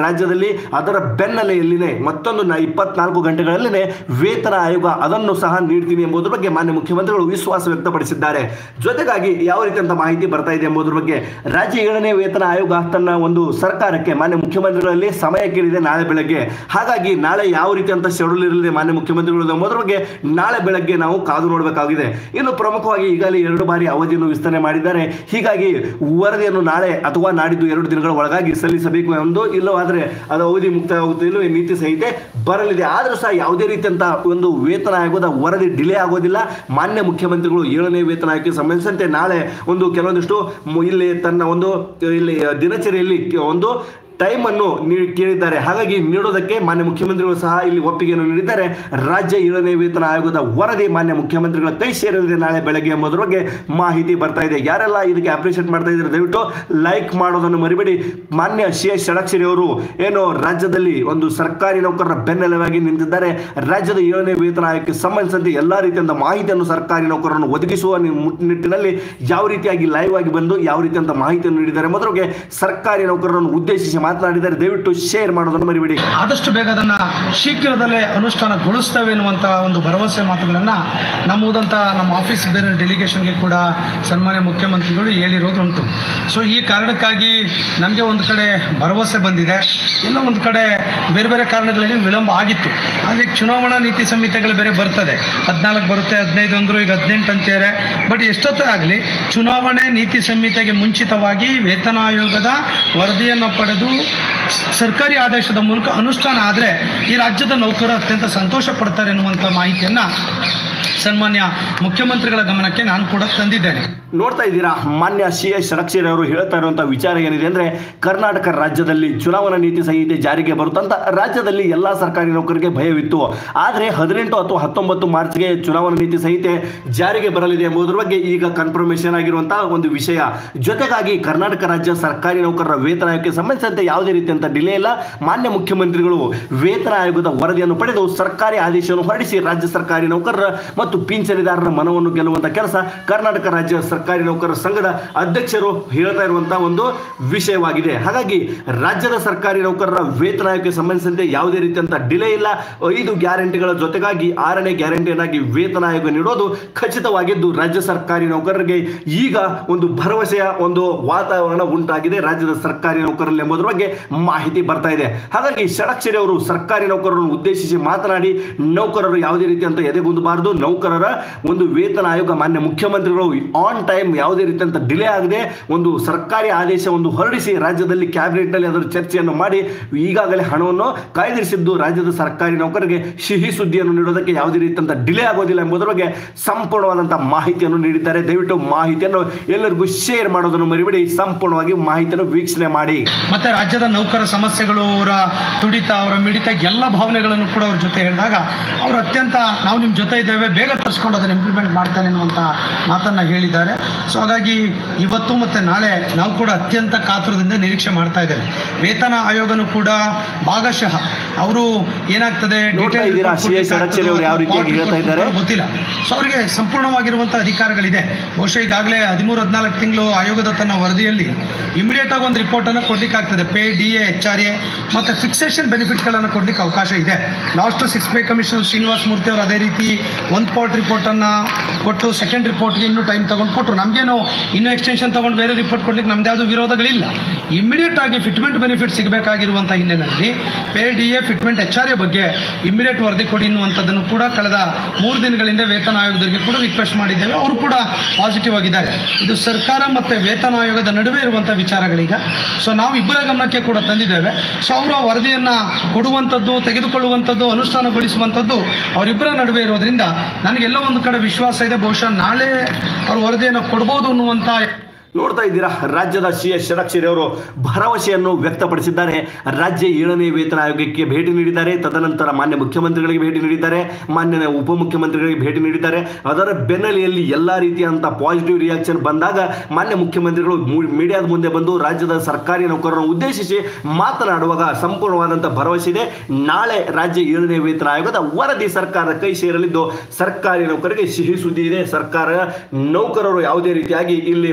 ರಾಜ್ಯದಲ್ಲಿ ಅದರ ಬೆನ್ನಲೆಯಲ್ಲಿನೇ ಮತ್ತೊಂದು ನ ಇಪ್ಪತ್ನಾಲ್ಕು ಗಂಟೆಗಳಲ್ಲಿನೇ ವೇತನ ಆಯೋಗ ಅದನ್ನು ಸಹ ನೀಡ್ತೀನಿ ಎಂಬುದರ ಬಗ್ಗೆ ಮಾನ್ಯ ಮುಖ್ಯಮಂತ್ರಿಗಳು ವಿಶ್ವಾಸ ವ್ಯಕ್ತಪಡಿಸಿದ್ದಾರೆ ಜೊತೆಗಾಗಿ ಯಾವ ರೀತಿಯಂತ ಮಾಹಿತಿ ಬರ್ತಾ ಇದೆ ಎಂಬುದರ ಬಗ್ಗೆ ರಾಜ್ಯ ಏಳನೇ ವೇತನ ಆಯೋಗ ತನ್ನ ಒಂದು ಸರ್ಕಾರಕ್ಕೆ ಮಾನ್ಯ ಮುಖ್ಯಮಂತ್ರಿಗಳಲ್ಲಿ ಸಮಯ ಕೇಳಿದೆ ನಾಳೆ ಬೆಳಗ್ಗೆ ಹಾಗಾಗಿ ನಾಳೆ ಯಾವ ರೀತಿಯಂತ ಶೆಡ್ಯೂಲ್ ಇರಲಿದೆ ಮಾನ್ಯ ಮುಖ್ಯಮಂತ್ರಿಗಳು ಎಂಬುದರ ಬಗ್ಗೆ ನಾಳೆ ಬೆಳಗ್ಗೆ ನಾವು ಕಾದು ನೋಡಬೇಕಾಗಿದೆ ಇನ್ನು ಪ್ರಮುಖವಾಗಿ ಈಗಾಗಲೇ ಎರಡು ಬಾರಿ ಅವಧಿಯನ್ನು ವಿಸ್ತರಣೆ ಮಾಡಿದ್ದಾರೆ ಹೀಗಾಗಿ ವರದಿಯನ್ನು ನಾಳೆ ಅಥವಾ ನಾಡಿದ್ದು ಎರಡು ದಿನಗಳ ಒಳಗಾಗಿ ಸಲ್ಲಿಸಬೇಕು ಎಂದು ಇಲ್ಲವಾದರೆ ಅದು ಅವಧಿ ಮುಕ್ತಾಯವಾಗುತ್ತೆ ಇಲ್ಲವೇ ನೀತಿ ಸಂಹಿತೆ ಬರಲಿದೆ ಆದರೂ ಸಹ ಯಾವುದೇ ರೀತಿಯಂತ ಒಂದು ವೇತನ ಆಯೋಗದ ವರದಿ ಡಿಲೇ ಆಗೋದಿಲ್ಲ ಮಾನ್ಯ ಮುಖ್ಯಮಂತ್ರಿಗಳು ಏಳನೇ ವೇತನ ಆಯೋಗಕ್ಕೆ ಸಂಬಂಧಿಸಿದಂತೆ ನಾಳೆ ಒಂದು ಕೆಲವೊಂದಿಷ್ಟು ಮು- ಇಲ್ಲಿ ತನ್ನ ಒಂದು ಇಲ್ಲಿ ದಿನಚರಿಯಲ್ಲಿ ಒಂದು ಟೈಮ್ ಅನ್ನು ನೀ- ಕೇಳಿದ್ದಾರೆ ಹಾಗಾಗಿ ನೀಡೋದಕ್ಕೆ ಮಾನ್ಯ ಮುಖ್ಯಮಂತ್ರಿಗಳು ಸಹ ಇಲ್ಲಿ ಒಪ್ಪಿಗೆಯನ್ನು ನೀಡಿದ್ದಾರೆ ರಾಜ್ಯ ಏಳನೇ ವೇತನ ಆಯೋಗದ ವರದಿ ಮಾನ್ಯ ಮುಖ್ಯಮಂತ್ರಿಗಳ ಕೈ ಸೇರಲಿದೆ ನಾಳೆ ಬೆಳಗ್ಗೆ ಎಂಬುದರ ಬಗ್ಗೆ ಮಾಹಿತಿ ಬರ್ತಾ ಇದೆ ಯಾರೆಲ್ಲ ಇದಕ್ಕೆ ಅಪ್ರಿಷಿಯೇಟ್ ಮಾಡ್ತಾ ಇದ್ದಾರೆ ದಯವಿಟ್ಟು ಲೈಕ್ ಮಾಡೋದನ್ನು ಮರಿಬೇಡಿ ಮಾನ್ಯ ಸಿ ಎಸ್ ಷಡಕ್ಷರಿ ಅವರು ಏನು ರಾಜ್ಯದಲ್ಲಿ ಒಂದು ಸರ್ಕಾರಿ ನೌಕರರ ಬೆನ್ನೆಲುವಾಗಿ ನಿಂತಿದ್ದಾರೆ ರಾಜ್ಯದ ಏಳನೇ ವೇತನ ಆಯೋಗಕ್ಕೆ ಸಂಬಂಧಿಸಿದಂತೆ ಎಲ್ಲಾ ರೀತಿಯಿಂದ ಮಾಹಿತಿಯನ್ನು ಸರ್ಕಾರಿ ನೌಕರರನ್ನು ಒದಗಿಸುವ ನಿ- ಮುಟ್- ನಿಟ್ಟಿನಲ್ಲಿ ಯಾವ ರೀತಿಯಾಗಿ ಲೈವ್ ಆಗಿ ಬಂದು ಯಾವ ರೀತಿಯಂತ ಮಾಹಿತಿಯನ್ನು ನೀಡಿದ್ದಾರೆ ಎಂಬುದ್ರ ಬಗ್ಗೆ ಸರ್ಕಾರಿ ನೌಕರರನ್ನು ಉದ್ದೇಶಿಸಿ ಮಾತನಾಡಿದ್ದಾರೆ ದಯವಿಟ್ಟು ಶೇರ್ ಮಾಡೋದನ್ನು ಮರಿಬೇಡಿ ಆದಷ್ಟು ಬೇಗ ಅದನ್ನು ಶೀಘ್ರದಲ್ಲೇ ಅನುಷ್ಠಾನಗೊಳಿಸ್ತೇವೆ ಎನ್ನುವಂಥ ಒಂದು ಭರವಸೆ ಮಾತುಗಳನ್ನು ನಮ್ಮೂದಂಥ ನಮ್ಮ ಆಫೀಸ್ ಬೇರೆ ಡೆಲಿಗೇಷನ್ಗೆ ಕೂಡ ಸನ್ಮಾನ್ಯ ಮುಖ್ಯಮಂತ್ರಿಗಳು ಹೇಳಿರೋದು ಉಂಟು ಸೊ ಈ ಕಾರಣಕ್ಕಾಗಿ ನಮಗೆ ಒಂದು ಕಡೆ ಭರವಸೆ ಬಂದಿದೆ ಇನ್ನೂ ಒಂದು ಕಡೆ ಬೇರೆ ಬೇರೆ ಕಾರಣಗಳಲ್ಲಿ ವಿಳಂಬ ಆಗಿತ್ತು ಆದರೆ ಚುನಾವಣಾ ನೀತಿ ಸಂಹಿತೆಗಳು ಬೇರೆ ಬರ್ತದೆ ಹದಿನಾಲ್ಕು ಬರುತ್ತೆ ಹದಿನೈದು ಅಂದರು ಈಗ ಹದಿನೆಂಟು ಅಂತಾರೆ ಬಟ್ ಎಷ್ಟೊತ್ತೇ ಆಗಲಿ ಚುನಾವಣೆ ನೀತಿ ಸಂಹಿತೆಗೆ ಮುಂಚಿತವಾಗಿ ವೇತನ ಆಯೋಗದ ವರದಿಯನ್ನು ಪಡೆದು ಸರ್ಕಾರಿ ಆದೇಶದ ಮೂಲಕ ಅನುಷ್ಠಾನ ಆದರೆ ಈ ರಾಜ್ಯದ ನೌಕರರು ಅತ್ಯಂತ ಸಂತೋಷ ಪಡ್ತಾರೆ ಎನ್ನುವಂಥ ಮಾಹಿತಿಯನ್ನು ಸನ್ಮಾನ್ಯ ಮುಖ್ಯಮಂತ್ರಿಗಳ ಗಮನಕ್ಕೆ ನಾನು ಕೂಡ ತಂದಿದ್ದೇನೆ ನೋಡ್ತಾ ಇದ್ದೀರಾ ಮಾನ್ಯ ಸಿ ಎಸ್ ಷಡಕ್ಷರಿ ಅವರು ಹೇಳ್ತಾ ಇರುವಂತಹ ವಿಚಾರ ಏನಿದೆ ಅಂದ್ರೆ ಕರ್ನಾಟಕ ರಾಜ್ಯದಲ್ಲಿ ಚುನಾವಣಾ ನೀತಿ ಸಂಹಿತೆ ಜಾರಿಗೆ ಬರುತ್ತಂತ ರಾಜ್ಯದಲ್ಲಿ ಎಲ್ಲಾ ಸರ್ಕಾರಿ ನೌಕರರಿಗೆ ಭಯವಿತ್ತು ಆದರೆ ಹದಿನೆಂಟು ಅಥವಾ ಹತ್ತೊಂಬತ್ತು ಮಾರ್ಚ್ಗೆ ಚುನಾವಣಾ ನೀತಿ ಸಂಹಿತೆ ಜಾರಿಗೆ ಬರಲಿದೆ ಎಂಬುದರ ಬಗ್ಗೆ ಈಗ ಕನ್ಫರ್ಮೇಷನ್ ಆಗಿರುವಂತಹ ಒಂದು ವಿಷಯ ಜೊತೆಗಾಗಿ ಕರ್ನಾಟಕ ರಾಜ್ಯ ಸರ್ಕಾರಿ ನೌಕರರ ವೇತನ ಆಯೋಗಕ್ಕೆ ಸಂಬಂಧಿಸಿದಂತೆ ಯಾವುದೇ ರೀತಿಯಂತ ಡಿಲೇ ಇಲ್ಲ ಮಾನ್ಯ ಮುಖ್ಯಮಂತ್ರಿಗಳು ವೇತನ ಆಯೋಗದ ವರದಿಯನ್ನು ಪಡೆದು ಸರ್ಕಾರಿ ಆದೇಶವನ್ನು ಹೊರಡಿಸಿ ರಾಜ್ಯ ಸರ್ಕಾರಿ ನೌಕರರ ಮತ್ತು ಪಿಂಚಣಿದಾರರ ಮನವನ್ನು ಗೆಲ್ಲುವಂತ ಕೆಲಸ ಕರ್ನಾಟಕ ರಾಜ್ಯ ಸರ್ಕಾರಿ ನೌಕರರ ಸಂಘದ ಅಧ್ಯಕ್ಷರು ಹೇಳ್ತಾ ಇರುವಂತಹ ಒಂದು ವಿಷಯವಾಗಿದೆ ಹಾಗಾಗಿ ರಾಜ್ಯದ ಸರ್ಕಾರಿ ನೌಕರರ ವೇತನ ಆಯೋಗಕ್ಕೆ ಸಂಬಂಧಿಸಿದಂತೆ ಯಾವುದೇ ರೀತಿಯಂತ ಡಿಲೇ ಇಲ್ಲ ಐದು ಗ್ಯಾರಂಟಿಗಳ ಜೊತೆಗಾಗಿ ಆರನೇ ಗ್ಯಾರಂಟಿಯನ್ನಾಗಿ ವೇತನ ಆಯೋಗ ನೀಡೋದು ಖಚಿತವಾಗಿದ್ದು ರಾಜ್ಯ ಸರ್ಕಾರಿ ನೌಕರರಿಗೆ ಈಗ ಒಂದು ಭರವಸೆಯ ಒಂದು ವಾತಾವರಣ ಉಂಟಾಗಿದೆ ರಾಜ್ಯದ ಸರ್ಕಾರಿ ನೌಕರರಲ್ಲಿ ಎಂಬುದರ ಬಗ್ಗೆ ಮಾಹಿತಿ ಬರ್ತಾ ಇದೆ ಹಾಗಾಗಿ ಷಡಕ್ಷರಿ ಅವರು ಸರ್ಕಾರಿ ನೌಕರರನ್ನು ಉದ್ದೇಶಿಸಿ ಮಾತನಾಡಿ ನೌಕರರು ಯಾವುದೇ ರೀತಿಯಂತ ಎದೆಗುಂದಬಾರದು ನೌಕರರ ಒಂದು ವೇತನ ಆಯೋಗ ಮಾನ್ಯ ಮುಖ್ಯಮಂತ್ರಿಗಳು ಆನ್ ಟೈಮ್ ಯಾವುದೇ ರೀತಿಯಂತ ಡಿಲೇ ಆಗದೆ ಒಂದು ಸರ್ಕಾರಿ ಆದೇಶ ಒಂದು ಹೊರಡಿಸಿ ರಾಜ್ಯದಲ್ಲಿ ಕ್ಯಾಬಿನೆಟ್ ನಲ್ಲಿ ಅದರ ಚರ್ಚೆಯನ್ನು ಮಾಡಿ ಈಗಾಗಲೇ ಹಣವನ್ನು ಕಾಯ್ದಿರಿಸಿದ್ದು ರಾಜ್ಯದ ಸರ್ಕಾರಿ ನೌಕರರಿಗೆ ಸಿಹಿ ಸುದ್ದಿಯನ್ನು ನೀಡೋದಕ್ಕೆ ಯಾವುದೇ ರೀತಿಯಂತ ಡಿಲೇ ಆಗೋದಿಲ್ಲ ಎಂಬುದರ ಬಗ್ಗೆ ಸಂಪೂರ್ಣವಾದಂತಹ ಮಾಹಿತಿಯನ್ನು ನೀಡಿದ್ದಾರೆ ದಯವಿಟ್ಟು ಮಾಹಿತಿಯನ್ನು ಎಲ್ಲರಿಗೂ ಶೇರ್ ಮಾಡೋದನ್ನು ಮರಿಬೇಡಿ ಸಂಪೂರ್ಣವಾಗಿ ಮಾಹಿತಿಯನ್ನು ವೀಕ್ಷಣೆ ಮಾಡಿ ಮತ್ತೆ ರಾಜ್ಯದ ನೌಕರ ಸಮಸ್ಯೆಗಳು ಅವರ ತುಡಿತ ಅವರ ಮಿಡಿತ ಎಲ್ಲ ಭಾವನೆಗಳನ್ನು ಕೂಡ ಅವ್ರ ಜೊತೆ ಹೇಳಿದಾಗ ಅವರು ಅತ್ಯಂತ ನಾವು ನಿಮ್ಮ ಜೊತೆ ಇದ್ದೇವೆ ಬೇಗ ತರಿಸ್ಕೊಂಡು ಅದನ್ನು ಇಂಪ್ಲಿಮೆಂಟ್ ಮಾಡ್ತಾನೆ ಅನ್ನುವಂಥ ಮಾತನ್ನು ಹೇಳಿದ್ದಾರೆ ಸೊ ಹಾಗಾಗಿ ಇವತ್ತು ಮತ್ತು ನಾಳೆ ನಾವು ಕೂಡ ಅತ್ಯಂತ ಕಾತುರದಿಂದ ನಿರೀಕ್ಷೆ ಮಾಡ್ತಾ ಇದ್ದೇವೆ ವೇತನ ಆಯೋಗನು ಕೂಡ ಭಾಗಶಃ ಅವರು ಏನಾಗ್ತದೆ ನೋಡ್ತಾ detail ಇದ್ದೀರಾ report ಸಿ ಎಸ್ ಷಡಕ್ಷರಿ ಅವರು ಯಾವ ರೀತಿಯಾಗಿ ಹೇಳ್ತಾ ಇದ್ದಾರೆ? ಗೊತ್ತಿಲ್ಲ ಸೊ ಅವರಿಗೆ ಸಂಪೂರ್ಣವಾಗಿರುವಂಥ ಅಧಿಕಾರಗಳಿದೆ ಬಹುಶಃ ಈಗಾಗಲೇ ಹದಿಮೂರು ಹದಿನಾಲ್ಕು ತಿಂಗಳು ಆಯೋಗದ ತನ್ನ ವರದಿಯಲ್ಲಿ ಇಮಿಡಿಯೇಟ್ ಆಗಿ ಒಂದು ರಿಪೋರ್ಟ್ ಅನ್ನು ಕೊಡ್ಲಿಕ್ಕೆ ಆಗ್ತದೆ pay D A H R A ಮತ್ತು ಫಿಕ್ಸೇಷನ್ ಬೆನಿಫಿಟ್ಗಳನ್ನು ಕೊಡ್ಲಿಕ್ಕೆ ಅವಕಾಶ ಇದೆ last six pay commissioner Srinivasa Murthy ಅವರು ಅದೇ ರೀತಿ ಒಂದು ಪಾರ್ಟ್ ರಿಪೋರ್ಟನ್ನು ಕೊಟ್ಟು ಸೆಕೆಂಡ್ ರಿಪೋರ್ಟ್ಗೆ ಇನ್ನೂ ಟೈಮ್ ತಗೊಂಡು ಕೊಟ್ಟರು ನಮಗೇನು ಇನ್ನೂ ಎಕ್ಸ್ಟೆನ್ಷನ್ ತಗೊಂಡು ಬೇರೆ ರಿಪೋರ್ಟ್ ಕೊಡ್ಲಿಕ್ಕೆ ನಮ್ದು ಯಾವುದು ವಿರೋಧಗಳಿಲ್ಲ ಇಮಿಡಿಯೇಟ್ ಆಗಿ ಫಿಟ್ಮೆಂಟ್ ಬೆನಿಫಿಟ್ ಸಿಗಬೇಕಾಗಿರುವಂಥ ಹಿನ್ನೆಲೆಯಲ್ಲಿ pay D A fitment H R A ಬಗ್ಗೆ ಇಮಿಡಿಯೇಟ್ ವರದಿ ಕೊಡಿ ಎನ್ನುವಂಥದ್ದನ್ನು ಕೂಡ ಕಳೆದ ಮೂರು ದಿನಗಳಿಂದ ವೇತನ ಆಯೋಗದವರಿಗೆ ಕೂಡ ರಿಕ್ವೆಸ್ಟ್ ಮಾಡಿದ್ದೇವೆ ಅವರು ಕೂಡ ಪಾಸಿಟಿವ್ ಆಗಿದ್ದಾರೆ ಇದು ಸರ್ಕಾರ ಮತ್ತು ವೇತನ ಆಯೋಗದ ನಡುವೆ ಇರುವಂಥ ವಿಚಾರಗಳೀಗ ಸೊ ನಾವು ಇಬ್ಬರ ಗಮನಕ್ಕೆ ಕೂಡ ತಂದಿದ್ದೇವೆ ಸೊ ಅವರು ಆ ವರದಿಯನ್ನು ಕೊಡುವಂಥದ್ದು ತೆಗೆದುಕೊಳ್ಳುವಂಥದ್ದು ಅನುಷ್ಠಾನಗೊಳಿಸುವಂಥದ್ದು ಅವರಿಬ್ಬರ ನಡುವೆ ಇರೋದ್ರಿಂದ ನನಗೆಲ್ಲ ಒಂದು ಕಡೆ ವಿಶ್ವಾಸ ಇದೆ ಬಹುಶಃ ನಾಳೆ ಅವರು ವರದಿಯನ್ನು ಕೊಡ್ಬೋದು ಅನ್ನುವಂಥ ನೋಡ್ತಾ ಇದ್ದೀರಾ ರಾಜ್ಯದ ಸಿ ಎಸ್ ಷಡಕ್ಷರಿ ಅವರು ಭರವಸೆಯನ್ನು ವ್ಯಕ್ತಪಡಿಸಿದ್ದಾರೆ ರಾಜ್ಯ ಏಳನೇ ವೇತನ ಆಯೋಗಕ್ಕೆ ಭೇಟಿ ನೀಡಿದ್ದಾರೆ ತದನಂತರ ಮಾನ್ಯ ಮುಖ್ಯಮಂತ್ರಿಗಳಿಗೆ ಭೇಟಿ ನೀಡಿದ್ದಾರೆ ಮಾನ್ಯ ಉಪಮುಖ್ಯಮಂತ್ರಿಗಳಿಗೆ ಭೇಟಿ ನೀಡಿದ್ದಾರೆ ಅದರ ಬೆನ್ನಲೆಯಲ್ಲಿ ಎಲ್ಲ ರೀತಿಯಂತ ಪಾಸಿಟಿವ್ ರಿಯಾಕ್ಷನ್ ಬಂದಾಗ ಮಾನ್ಯ ಮುಖ್ಯಮಂತ್ರಿಗಳು ಮು- ಮೀಡಿಯಾದ ಮುಂದೆ ಬಂದು ರಾಜ್ಯದ ಸರ್ಕಾರಿ ನೌಕರರನ್ನು ಉದ್ದೇಶಿಸಿ ಮಾತನಾಡುವಾಗ ಸಂಪೂರ್ಣವಾದಂಥ ಭರವಸೆ ಇದೆ ನಾಳೆ ರಾಜ್ಯ ಏಳನೇ ವೇತನ ಆಯೋಗದ ವರದಿ ಸರ್ಕಾರದ ಕೈ ಸೇರಲಿದ್ದು ಸರ್ಕಾರಿ ನೌಕರರಿಗೆ ಸಿಹಿ ಸುದ್ದಿ ಇದೆ ಸರ್ಕಾರ ನೌಕರರು ಯಾವುದೇ ರೀತಿಯಾಗಿ ಇಲ್ಲಿ ಒಂದು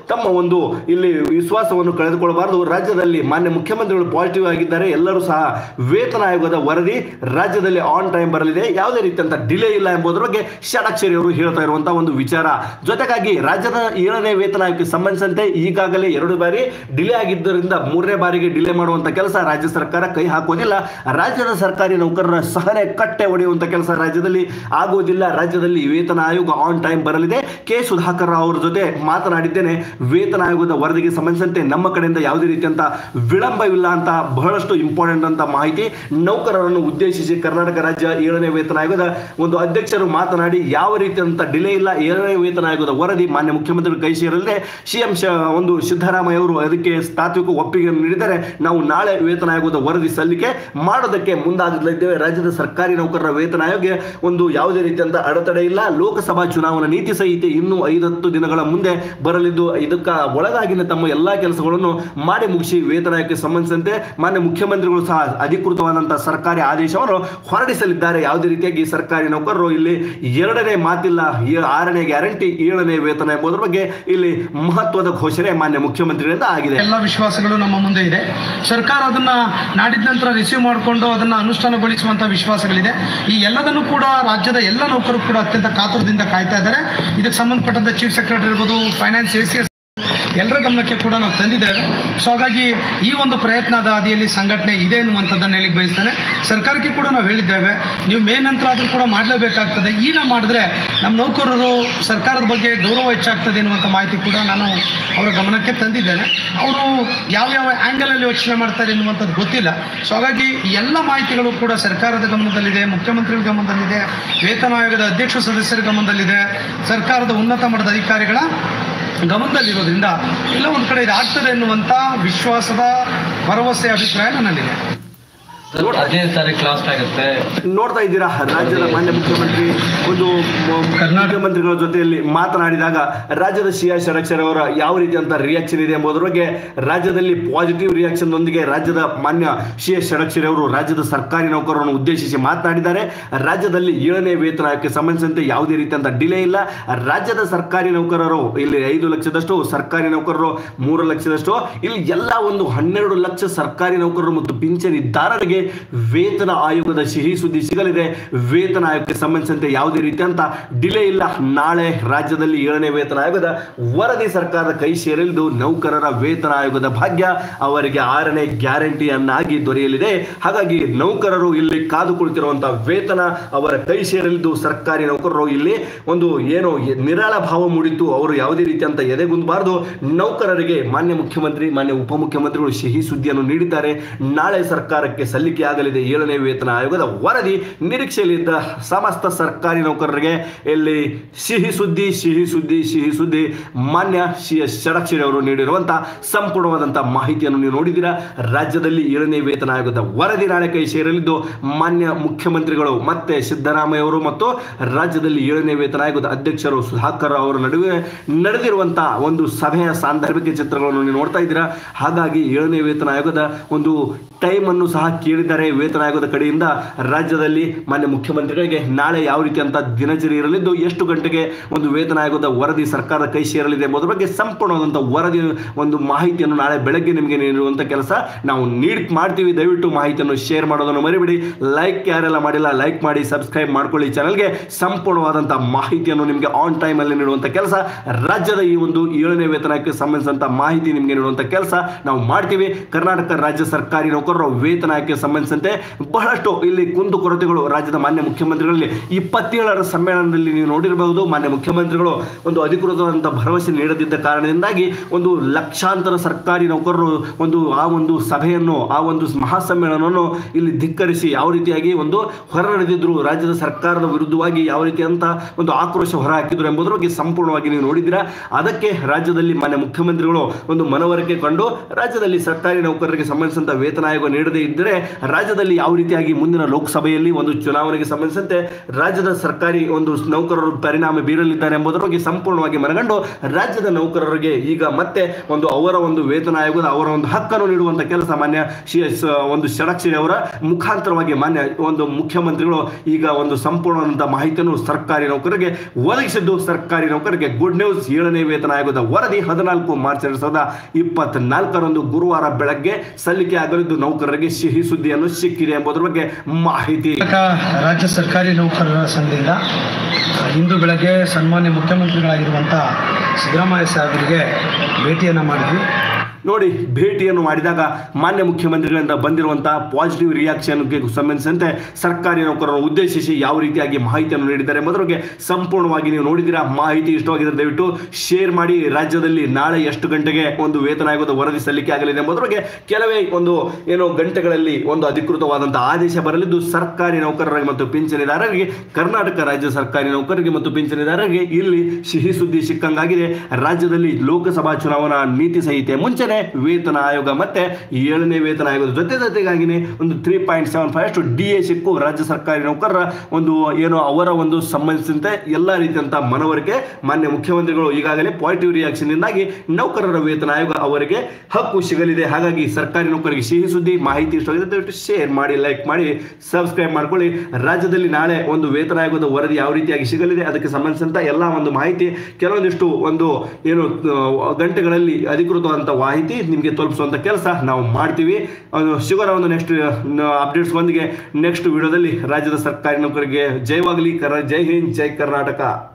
ತಮ್ಮ ಒಂದು ಇಲ್ಲಿ ವಿಶ್ವಾಸವನ್ನು ಕಳೆದುಕೊಳ್ಳಬಾರದು ರಾಜ್ಯದಲ್ಲಿ ಮಾನ್ಯ ಮುಖ್ಯಮಂತ್ರಿಗಳು ಪಾಸಿಟಿವ್ ಆಗಿದ್ದಾರೆ ಎಲ್ಲರೂ ಸಹ ವೇತನ ಆಯೋಗದ ವರದಿ ರಾಜ್ಯದಲ್ಲಿ ಆನ್ ಟೈಮ್ ಬರಲಿದೆ ಯಾವುದೇ ರೀತಿಯಂತ ಡಿಲೇ ಇಲ್ಲ ಎಂಬುದರ ಬಗ್ಗೆ ಷಡಕ್ಷರಿ ಅವರು ಹೇಳ್ತಾ ಇರುವಂತಹ ಒಂದು ವಿಚಾರ ಜೊತೆಗಾಗಿ ರಾಜ್ಯದ ಏಳನೇ ವೇತನ ಆಯೋಗಕ್ಕೆ ಸಂಬಂಧಿಸಿದಂತೆ ಈಗಾಗಲೇ ಎರಡು ಬಾರಿ ಡಿಲೇ ಆಗಿದ್ದರಿಂದ ಮೂರನೇ ಬಾರಿಗೆ ಡಿಲೇ ಮಾಡುವಂತ ಕೆಲಸ ರಾಜ್ಯ ಸರ್ಕಾರ ಕೈ ಹಾಕೋದಿಲ್ಲ ರಾಜ್ಯದ ಸರ್ಕಾರಿ ನೌಕರರ ಸಹನೆ ಕಟ್ಟೆ ಹೊಡೆಯುವಂತ ಕೆಲಸ ರಾಜ್ಯದಲ್ಲಿ ಆಗುವುದಿಲ್ಲ ರಾಜ್ಯದಲ್ಲಿ ವೇತನ ಆಯೋಗ ಆನ್ ಟೈಮ್ ಬರಲಿದೆ ಕೆ ಸುಧಾಕರ್ ರಾವ್ ಅವರ ಜೊತೆ ಮಾತನಾಡಿದ್ದೇನೆ ವೇತನ ಆಯೋಗದ ವರದಿಗೆ ಸಂಬಂಧಿಸಿದಂತೆ ನಮ್ಮ ಕಡೆಯಿಂದ ಯಾವುದೇ ರೀತಿಯಂತ ವಿಳಂಬವಿಲ್ಲ ಅಂತ ಬಹಳಷ್ಟು ಇಂಪಾರ್ಟೆಂಟ್ ಅಂತ ಮಾಹಿತಿ ನೌಕರರನ್ನು ಉದ್ದೇಶಿಸಿ ಕರ್ನಾಟಕ ರಾಜ್ಯ ಏಳನೇ ವೇತನ ಆಯೋಗದ ಒಂದು ಅಧ್ಯಕ್ಷರು ಮಾತನಾಡಿ ಯಾವ ರೀತಿಯಂತ ಡಿಲೇ ಇಲ್ಲ ಏಳನೇ ವೇತನ ಆಯೋಗದ ವರದಿ ಮಾನ್ಯ ಮುಖ್ಯಮಂತ್ರಿ ಕೈ ಸೇರಲಿದೆ ಸಿಎಂ ಒಂದು ಸಿದ್ದರಾಮಯ್ಯ ಅವರು ಅದಕ್ಕೆ ತಾತ್ವಿಕ ಒಪ್ಪಿಗೆಯನ್ನು ನೀಡಿದರೆ ನಾವು ನಾಳೆ ವೇತನ ಆಯೋಗದ ವರದಿ ಸಲ್ಲಿಕೆ ಮಾಡೋದಕ್ಕೆ ಮುಂದಾಗಲಿದ್ದೇವೆ ರಾಜ್ಯದ ಸರ್ಕಾರಿ ನೌಕರರ ವೇತನ ಆಯೋಗಕ್ಕೆ ಒಂದು ಯಾವುದೇ ರೀತಿಯಂತ ಅಡೆತಡೆ ಇಲ್ಲ ಲೋಕಸಭಾ ಚುನಾವಣಾ ನೀತಿ ಸಂಹಿತೆ ಇನ್ನೂ ಐದತ್ತು ದಿನಗಳ ಮುಂದೆ ಬರಲಿದ್ದು ಇದಕ್ಕ ಒಳಗಾಗಿನ ತಮ್ಮ ಎಲ್ಲಾ ಕೆಲಸಗಳನ್ನು ಮಾಡಿ ಮುಗಿಸಿ ವೇತನ ಆಯೋಗಕ್ಕೆ ಸಂಬಂಧಿಸಿದಂತೆ ಮಾನ್ಯ ಮುಖ್ಯಮಂತ್ರಿಗಳು ಸಹ ಅಧಿಕೃತವಾದಂತಹ ಸರ್ಕಾರಿ ಆದೇಶವನ್ನು ಹೊರಡಿಸಲಿದ್ದಾರೆ ಯಾವುದೇ ರೀತಿಯಾಗಿ ಸರ್ಕಾರಿ ನೌಕರರು ಇಲ್ಲಿ ಎರಡನೇ ಮಾತಿಲ್ಲ ಏ- ಆರನೇ ಗ್ಯಾರಂಟಿ ಏಳನೇ ವೇತನ ಎಂಬುದರ ಬಗ್ಗೆ ಇಲ್ಲಿ ಮಹತ್ವದ ಘೋಷಣೆ ಮಾನ್ಯ ಮುಖ್ಯಮಂತ್ರಿಗಳಿಂದ ಆಗಿದೆ ಎಲ್ಲ ವಿಶ್ವಾಸಗಳು ನಮ್ಮ ಮುಂದೆ ಇದೆ ಸರ್ಕಾರ ಅದನ್ನ ನಾಡಿದ ನಂತರ ರಿಸೀವ್ ಮಾಡಿಕೊಂಡು ಅದನ್ನ ಅನುಷ್ಠಾನಗೊಳಿಸುವಂತ ವಿಶ್ವಾಸಗಳಿದೆ ಈ ಎಲ್ಲದನ್ನು ಕೂಡ ರಾಜ್ಯದ ಎಲ್ಲ ನೌಕರರು ಕೂಡ ಅತ್ಯಂತ ಕಾತುರದಿಂದ ಕಾಯ್ತಾ ಇದ್ದಾರೆ ಇದಕ್ಕೆ ಸಂಬಂಧಪಟ್ಟಂತ ಚೀಫ್ ಸೆಕ್ರೆಟರಿ ಇರ್ಬೋದು ಫೈನಾನ್ಸ್ ಎ ಸಿ ಎಲ್ಲರ ಗಮನಕ್ಕೆ ಕೂಡ ನಾವು ತಂದಿದ್ದೇವೆ ಸೊ ಹಾಗಾಗಿ ಈ ಒಂದು ಪ್ರಯತ್ನದ ಹಾದಿಯಲ್ಲಿ ಸಂಘಟನೆ ಇದೆ ಎನ್ನುವಂಥದ್ದನ್ನು ಹೇಳಿಕ್ ಬಯಸ್ತೇನೆ ಸರ್ಕಾರಕ್ಕೆ ಕೂಡ ನಾವು ಹೇಳಿದ್ದೇವೆ ನೀವು ಮೇ ನಂತರ ಆದರೂ ಕೂಡ ಮಾಡಲೇಬೇಕಾಗ್ತದೆ ಈಗ ಮಾಡಿದ್ರೆ ನಮ್ಮ ನೌಕರರು ಸರ್ಕಾರದ ಬಗ್ಗೆ ಗೌರವ ಹೆಚ್ಚಾಗ್ತದೆ ಎನ್ನುವಂಥ ಮಾಹಿತಿ ಕೂಡ ನಾನು ಅವರ ಗಮನಕ್ಕೆ ತಂದಿದ್ದೇನೆ ಅವರು ಯಾವ್ಯಾವ ಆ್ಯಂಗಲಲ್ಲಿ ಯೋಚನೆ ಮಾಡ್ತಾರೆ ಎನ್ನುವಂಥದ್ದು ಗೊತ್ತಿಲ್ಲ ಸೊ ಹಾಗಾಗಿ ಈ ಎಲ್ಲ ಮಾಹಿತಿಗಳು ಕೂಡ ಸರ್ಕಾರದ ಗಮನದಲ್ಲಿದೆ ಮುಖ್ಯಮಂತ್ರಿಗಳ ಗಮನದಲ್ಲಿದೆ ವೇತನ ಆಯೋಗದ ಅಧ್ಯಕ್ಷ ಸದಸ್ಯರ ಗಮನದಲ್ಲಿದೆ ಸರ್ಕಾರದ ಉನ್ನತ ಮಟ್ಟದ ಅಧಿಕಾರಿಗಳ ಗಮನದಲ್ಲಿರೋದ್ರಿಂದ ಎಲ್ಲ ಒಂದು ಕಡೆ ಇದಾಗ್ತದೆ ಎನ್ನುವಂಥ ವಿಶ್ವಾಸದ ಭರವಸೆ ಅಭಿಪ್ರಾಯ ನನ್ನಲ್ಲಿದೆ ಹದಿನೈದು ತಾರೀಕು ಲಾಸ್ಟ್ ಆಗುತ್ತೆ ನೋಡ್ತಾ ಇದ್ದೀರಾ ರಾಜ್ಯದ ಮಾನ್ಯ ಮುಖ್ಯಮಂತ್ರಿ ಒಂದು ಮ- ಮುಖ್ಯಮಂತ್ರಿಗಳ ಜೊತೆಯಲ್ಲಿ ಮಾತನಾಡಿದಾಗ ರಾಜ್ಯದ ಸಿ ಆರ್ ಷಡಕ್ಷರ್ ಅವರ ಯಾವ ರೀತಿಯಂತ ರಿಯಾಕ್ಷನ್ ಇದೆ ಎಂಬುದರ ಬಗ್ಗೆ ರಾಜ್ಯದಲ್ಲಿ ಪಾಸಿಟಿವ್ ರಿಯಾಕ್ಷನ್ ನೊಂದಿಗೆ ರಾಜ್ಯದ ಮಾನ್ಯ ಸಿ ಎಸ್ ಷಡಕ್ಷರಿ ಅವರು ರಾಜ್ಯದ ಸರ್ಕಾರಿ ನೌಕರರನ್ನು ಉದ್ದೇಶಿಸಿ ಮಾತನಾಡಿದ್ದಾರೆ ರಾಜ್ಯದಲ್ಲಿ ಏಳನೇ ವೇತನ ಆಯೋಗಕ್ಕೆ ಸಂಬಂಧಿಸಿದಂತೆ ಯಾವುದೇ ರೀತಿಯಂತ ಡಿಲೇ ಇಲ್ಲ ರಾಜ್ಯದ ಸರ್ಕಾರಿ ನೌಕರರು ಇಲ್ಲಿ ಐದು ಲಕ್ಷದಷ್ಟು ಸರ್ಕಾರಿ ನೌಕರರು ಮೂರು ಲಕ್ಷದಷ್ಟು ಇಲ್ಲಿ ಎಲ್ಲ ಒಂದು ಹನ್ನೆರಡು ಲಕ್ಷ ಸರ್ಕಾರಿ ನೌಕರರು ಮತ್ತು ಪಿಂಚಣಿದಾರರಿಗೆ ವೇತನ ಆಯೋಗದ ಸಿಹಿ ಸುದ್ದಿ ಸಿಗಲಿದೆ ವೇತನ ಆಯೋಗಕ್ಕೆ ಸಂಬಂಧಿಸಿದಂತೆ ಯಾವುದೇ ರೀತಿಯಂತ ಡಿಲೇ ಇಲ್ಲ ನಾಳೆ ರಾಜ್ಯದಲ್ಲಿ ಏಳನೇ ವೇತನ ಆಯೋಗದ ವರದಿ ಸರ್ಕಾರದ ಕೈ ಸೇರಲಿದ್ದು ನೌಕರರ ವೇತನ ಆಯೋಗದ ಭಾಗ್ಯ ಅವರಿಗೆ ಆರನೇ ಗ್ಯಾರಂಟಿಯನ್ನಾಗಿ ದೊರೆಯಲಿದೆ ಹಾಗಾಗಿ ನೌಕರರು ಇಲ್ಲಿ ಕಾದು ಕುಳಿತಿರುವಂತಹ ವೇತನ ಅವರ ಕೈ ಸೇರಲಿದ್ದು ಸರ್ಕಾರಿ ನೌಕರರು ಇಲ್ಲಿ ಒಂದು ಏನು ನಿರಾಳ ಭಾವ ಮೂಡಿತ್ತು ಅವರು ಯಾವುದೇ ರೀತಿಯಂತ ಎದೆಗುಂದಬಾರದು ನೌಕರರಿಗೆ ಮಾನ್ಯ ಮುಖ್ಯಮಂತ್ರಿ ಮಾನ್ಯ ಉಪಮುಖ್ಯಮಂತ್ರಿಗಳು ಸಿಹಿ ಸುದ್ದಿಯನ್ನು ನೀಡಿದ್ದಾರೆ ನಾಳೆ ಸರ್ಕಾರಕ್ಕೆ ಸಲ್ಲಿಕೆ ಆಗಲಿದೆ ಏಳನೇ ವೇತನ ಆಯೋಗದ ವರದಿ ನಿರೀಕ್ಷೆಯಲ್ಲಿದ್ದ ಸಮಸ್ತ ಸರ್ಕಾರಿ ನೌಕರರಿಗೆ ಇಲ್ಲಿ ಸಿಹಿ ಸುದ್ದಿ ಸಿಹಿ ಸುದ್ದಿ ಸಿಹಿ ಸುದ್ದಿ ಮಾನ್ಯ ಸಿ ಎಸ್ ಷಡಕ್ಷರಿ ಅವರು ನೀಡಿರುವಂತಹ ಸಂಪೂರ್ಣವಾದಂತಹ ಮಾಹಿತಿಯನ್ನು ನೀವು ನೋಡಿದ್ದೀರಾ ರಾಜ್ಯದಲ್ಲಿ ಏಳನೇ ವೇತನ ಆಯೋಗದ ವರದಿ ನಾಳೆ ಕೈ ಸೇರಲಿದ್ದು ಮಾನ್ಯ ಮುಖ್ಯಮಂತ್ರಿಗಳು ಮತ್ತೆ ಸಿದ್ದರಾಮಯ್ಯ ಅವರು ಮತ್ತು ರಾಜ್ಯದಲ್ಲಿ ಏಳನೇ ವೇತನ ಆಯೋಗದ ಅಧ್ಯಕ್ಷರು ಸುಧಾಕರ್ ಅವರ ನಡುವೆ ನಡೆದಿರುವಂತಹ ಒಂದು ಸಭೆಯ ಸಾಂದರ್ಭಿಕ ಚಿತ್ರಗಳನ್ನು ನೀವು ನೋಡ್ತಾ ಇದ್ದೀರಾ ಹಾಗಾಗಿ ಏಳನೇ ವೇತನ ಆಯೋಗದ ಒಂದು ಟೈಮ್ ಅನ್ನು ಸಹ ಕೇಳಿದ್ದಾರೆ ವೇತನ ಆಯೋಗದ ಕಡೆಯಿಂದ ರಾಜ್ಯದಲ್ಲಿ ಮಾನ್ಯ ಮುಖ್ಯಮಂತ್ರಿಗಳಿಗೆ ನಾಳೆ ಯಾವ ರೀತಿ ಅಂತ ದಿನಚರಿ ಇರಲಿದ್ದು ಎಷ್ಟು ಗಂಟೆಗೆ ಒಂದು ವೇತನ ಆಯೋಗದ ವರದಿ ಸರ್ಕಾರದ ಕೈ ಸೇರಲಿದೆ ಎಂಬುದರ ಬಗ್ಗೆ ಸಂಪೂರ್ಣವಾದಂಥ ವರದಿ ಒಂದು ಮಾಹಿತಿಯನ್ನು ನಾಳೆ ಬೆಳಗ್ಗೆ ನಿಮಗೆ ನೀಡುವಂಥ ಕೆಲಸ ನಾವು ನೀಡ್ ಮಾಡ್ತೀವಿ ದಯವಿಟ್ಟು ಮಾಹಿತಿಯನ್ನು ಶೇರ್ ಮಾಡೋದನ್ನು ಮರಿಬೇಡಿ ಲೈಕ್ ಯಾರೆಲ್ಲ ಮಾಡಿಲ್ಲ ಲೈಕ್ ಮಾಡಿ ಸಬ್ಸ್ಕ್ರೈಬ್ ಮಾಡ್ಕೊಳ್ಳಿ ಚಾನಲ್ಗೆ ಸಂಪೂರ್ಣವಾದಂಥ ಮಾಹಿತಿಯನ್ನು ನಿಮಗೆ ಆನ್ ಟೈಮಲ್ಲಿ ನೀಡುವಂಥ ಕೆಲಸ ರಾಜ್ಯದ ಈ ಒಂದು ಏಳನೇ ವೇತನಕ್ಕೆ ಸಂಬಂಧಿಸಿದಂಥ ಮಾಹಿತಿ ನಿಮಗೆ ನೀಡುವಂಥ ಕೆಲಸ ನಾವು ಮಾಡ್ತೀವಿ ಕರ್ನಾಟಕ ರಾಜ್ಯ ಸರ್ಕಾರಿ ನೌಕರರ ವೇತನ ಆಯ್ಕೆ ಸಂಬಂಧಿಸಿದಂತೆ ಬಹಳಷ್ಟು ಇಲ್ಲಿ ಕುಂದು ಕೊರತೆಗಳು ರಾಜ್ಯದ ಮಾನ್ಯ ಮುಖ್ಯಮಂತ್ರಿಗಳಲ್ಲಿ ಇಪ್ಪತ್ತೇಳರ ಸಮ್ಮೇಳನದಲ್ಲಿ ನೀವು ನೋಡಿರಬಹುದು ಮಾನ್ಯ ಮುಖ್ಯಮಂತ್ರಿಗಳು ಒಂದು ಅಧಿಕೃತವಾದಂಥ ಭರವಸೆ ನೀಡದಿದ್ದ ಕಾರಣದಿಂದಾಗಿ ಒಂದು ಲಕ್ಷಾಂತರ ಸರ್ಕಾರಿ ನೌಕರರು ಒಂದು ಆ ಒಂದು ಸಭೆಯನ್ನು ಆ ಒಂದು ಮಹಾಸಮ್ಮೇಳನವನ್ನು ಇಲ್ಲಿ ಧಿಕ್ಕರಿಸಿ ಯಾವ ರೀತಿಯಾಗಿ ಒಂದು ಹೊರನಡೆದಿದ್ರು ರಾಜ್ಯದ ಸರ್ಕಾರದ ವಿರುದ್ಧವಾಗಿ ಯಾವ ರೀತಿ ಅಂತ ಒಂದು ಆಕ್ರೋಶ ಹೊರಹಾಕಿದ್ರು ಎಂಬುದರ ಬಗ್ಗೆ ಸಂಪೂರ್ಣವಾಗಿ ನೀವು ನೋಡಿದ್ದೀರಾ ಅದಕ್ಕೆ ರಾಜ್ಯದಲ್ಲಿ ಮಾನ್ಯ ಮುಖ್ಯಮಂತ್ರಿಗಳು ಒಂದು ಮನವರಿಕೆ ಕಂಡು ರಾಜ್ಯದಲ್ಲಿ ಸರ್ಕಾರಿ ನೌಕರರಿಗೆ ಸಂಬಂಧಿಸಿದಂಥ ವೇತನ ಆಯೋಗ ನೀಡದೇ ಇದ್ದರೆ ರಾಜ್ಯದಲ್ಲಿ ಯಾವ ರೀತಿಯಾಗಿ ಮುಂದಿನ ಲೋಕಸಭೆಯಲ್ಲಿ ಒಂದು ಚುನಾವಣೆಗೆ ಸಂಬಂಧಿಸಿದಂತೆ ರಾಜ್ಯದ ಸರ್ಕಾರಿ ಒಂದು ನೌಕರರು ಪರಿಣಾಮ ಬೀರಲಿದ್ದಾರೆ ಎಂಬುದರ ಬಗ್ಗೆ ಸಂಪೂರ್ಣವಾಗಿ ಮನಗಂಡು ರಾಜ್ಯದ ನೌಕರರಿಗೆ ಈಗ ಮತ್ತೆ ಒಂದು ಅವರ ಒಂದು ವೇತನ ಆಯೋಗದ ಅವರ ಒಂದು ಹಕ್ಕನ್ನು ನೀಡುವಂತ ಕೆಲಸ ಮಾನ್ಯ ಶಿ- ಸ- ಒಂದು ಷಡಕ್ಷರಿ ಅವರ ಮುಖಾಂತರವಾಗಿ ಮಾನ್ಯ ಒಂದು ಮುಖ್ಯಮಂತ್ರಿಗಳು ಈಗ ಒಂದು ಸಂಪೂರ್ಣವಾದಂತಹ ಮಾಹಿತಿಯನ್ನು ಸರ್ಕಾರಿ ನೌಕರರಿಗೆ ಒದಗಿಸಿದ್ದು ಸರ್ಕಾರಿ ನೌಕರರಿಗೆ ಗುಡ್ ನ್ಯೂಸ್ ಏಳನೇ ವೇತನ ಆಯೋಗದ ವರದಿ ಹದಿನಾಲ್ಕು ಮಾರ್ಚ್ ಎರಡ್ ಸಾವಿರದ ಇಪ್ಪತ್ನಾಲ್ಕರಂದು ಗುರುವಾರ ಬೆಳಗ್ಗೆ ಸಲ್ಲಿಕೆ ಆಗಲಿದ್ದು ನೌಕರರಿಗೆ ಸಿಹಿ ಸುದ್ದಿಯನ್ನು ಸಿಕ್ಕಿದೆ ಎಂಬುದರ ಬಗ್ಗೆ ಮಾಹಿತಿ ಕರ್ನಾಟಕ ರಾಜ್ಯ ಸರ್ಕಾರಿ ನೌಕರರ ಸಂಘದಿಂದ ಇಂದು ಬೆಳಗ್ಗೆ ಸನ್ಮಾನ್ಯ ಮುಖ್ಯಮಂತ್ರಿಗಳಾಗಿರುವಂಥ ಸಿದ್ದರಾಮಯ್ಯ ಸಾಹೇಬರಿಗೆ ಭೇಟಿಯನ್ನು ಮಾಡಿದ್ವಿ ನೋಡಿ ಭೇಟಿಯನ್ನು ಮಾಡಿದಾಗ ಮಾನ್ಯ ಮುಖ್ಯಮಂತ್ರಿಗಳಿಂದ ಬಂದಿರುವಂತಹ ಪಾಸಿಟಿವ್ ರಿಯಾಕ್ಷನ್ಗೆ ಸಂಬಂಧಿಸಿದಂತೆ ಸರ್ಕಾರಿ ನೌಕರರನ್ನು ಉದ್ದೇಶಿಸಿ ಯಾವ ರೀತಿಯಾಗಿ ಮಾಹಿತಿಯನ್ನು ನೀಡಿದ್ದಾರೆ ಎಂಬುದರ ಬಗ್ಗೆ ಸಂಪೂರ್ಣವಾಗಿ ನೀವು ನೋಡಿದ್ದೀರಾ ಮಾಹಿತಿ ಇಷ್ಟವಾಗಿದ್ದರೆ ದಯವಿಟ್ಟು ಶೇರ್ ಮಾಡಿ ರಾಜ್ಯದಲ್ಲಿ ನಾಳೆ ಎಷ್ಟು ಗಂಟೆಗೆ ಒಂದು ವೇತನ ಆಯೋಗದ ವರದಿ ಸಲ್ಲಿಕೆ ಆಗಲಿದೆ ಎಂಬುದರ ಬಗ್ಗೆ ಕೆಲವೇ ಒಂದು ಏನೋ ಗಂಟೆಗಳಲ್ಲಿ ಒಂದು ಅಧಿಕೃತವಾದಂತಹ ಆದೇಶ ಬರಲಿದ್ದು ಸರ್ಕಾರಿ ನೌಕರರಿಗೆ ಮತ್ತು ಪಿಂಚಣಿದಾರರಿಗೆ ಕರ್ನಾಟಕ ರಾಜ್ಯ ಸರ್ಕಾರಿ ನೌಕರರಿಗೆ ಮತ್ತು ಪಿಂಚಣಿದಾರರಿಗೆ ಇಲ್ಲಿ ಸಿಹಿ ಸುದ್ದಿ ಸಿಕ್ಕಂಗಾಗಿದೆ ರಾಜ್ಯದಲ್ಲಿ ಲೋಕಸಭಾ ಚುನಾವಣಾ ನೀತಿ ಸಂಹಿತೆ ಮುಂಚೆನೆ ವೇತನ ಆಯೋಗ ಮತ್ತೆ ಏಳನೇ ವೇತನ ಆಯೋಗದ ಜೊತೆ ಜೊತೆಗಾಗಿನೇ ಒಂದು ತ್ರೀ ಪಾಯಿಂಟ್ ಸೆವೆನ್ ಫೈವ್ ಅಷ್ಟು ಡಿ ಎ ಸಿಕ್ಕು ರಾಜ್ಯ ಸರ್ಕಾರಿ ನೌಕರರ ಒಂದು ಏನು ಅವರ ಒಂದು ಸಂಬಂಧಿಸಿದಂತೆ ಎಲ್ಲ ರೀತಿಯಂತ ಮನವರಿಕೆ ಮಾನ್ಯ ಮುಖ್ಯಮಂತ್ರಿಗಳು ಈಗಾಗಲೇ ಪಾಸಿಟಿವ್ ರಿಯಾಕ್ಷನ್ ಇಂದಾಗಿ ನೌಕರರ ವೇತನ ಆಯೋಗ ಅವರಿಗೆ ಹಕ್ಕು ಸಿಗಲಿದೆ ಹಾಗಾಗಿ ಸರ್ಕಾರಿ ನೌಕರರಿಗೆ ಸಿಹಿ ಸುದ್ದಿ ಮಾಹಿತಿ ಇಷ್ಟವಾಗಿದೆ ದಯವಿಟ್ಟು ಶೇರ್ ಮಾಡಿ ಲೈಕ್ ಮಾಡಿ ಸಬ್ಸ್ಕ್ರೈಬ್ ಮಾಡ್ಕೊಳ್ಳಿ ರಾಜ್ಯದಲ್ಲಿ ನಾಳೆ ಒಂದು ವೇತನ ಆಯೋಗದ ವರದಿ ಯಾವ ರೀತಿಯಾಗಿ ಸಿಗಲಿದೆ ಅದಕ್ಕೆ ಸಂಬಂಧಿಸಿದಂತ ಎಲ್ಲ ಒಂದು ಮಾಹಿತಿ ಕೆಲವೊಂದಿಷ್ಟು ಒಂದು ಏನು ಆ, ಗಂಟೆಗಳಲ್ಲಿ ಅಧಿಕೃತವಾದಂಥ ಮಾಹಿತಿ ನಿಮಗೆ ತಲುಪಿಸುವಂಥ ಕೆಲಸ ನಾವು ಮಾಡ್ತೀವಿ ಅದು ಸಿಗೋಣ ಒಂದು ನೆಕ್ಸ್ಟ್ ಅಪ್ಡೇಟ್ಸ್ ಬಂದಿಗೆ ನೆಕ್ಸ್ಟ್ ವಿಡಿಯೋದಲ್ಲಿ ರಾಜ್ಯದ ಸರ್ಕಾರಿ ನೌಕರಿಗೆ ಜಯವಾಗಲಿ ಕರ ಜೈ ಹಿಂದ್ ಜೈ ಕರ್ನಾಟಕ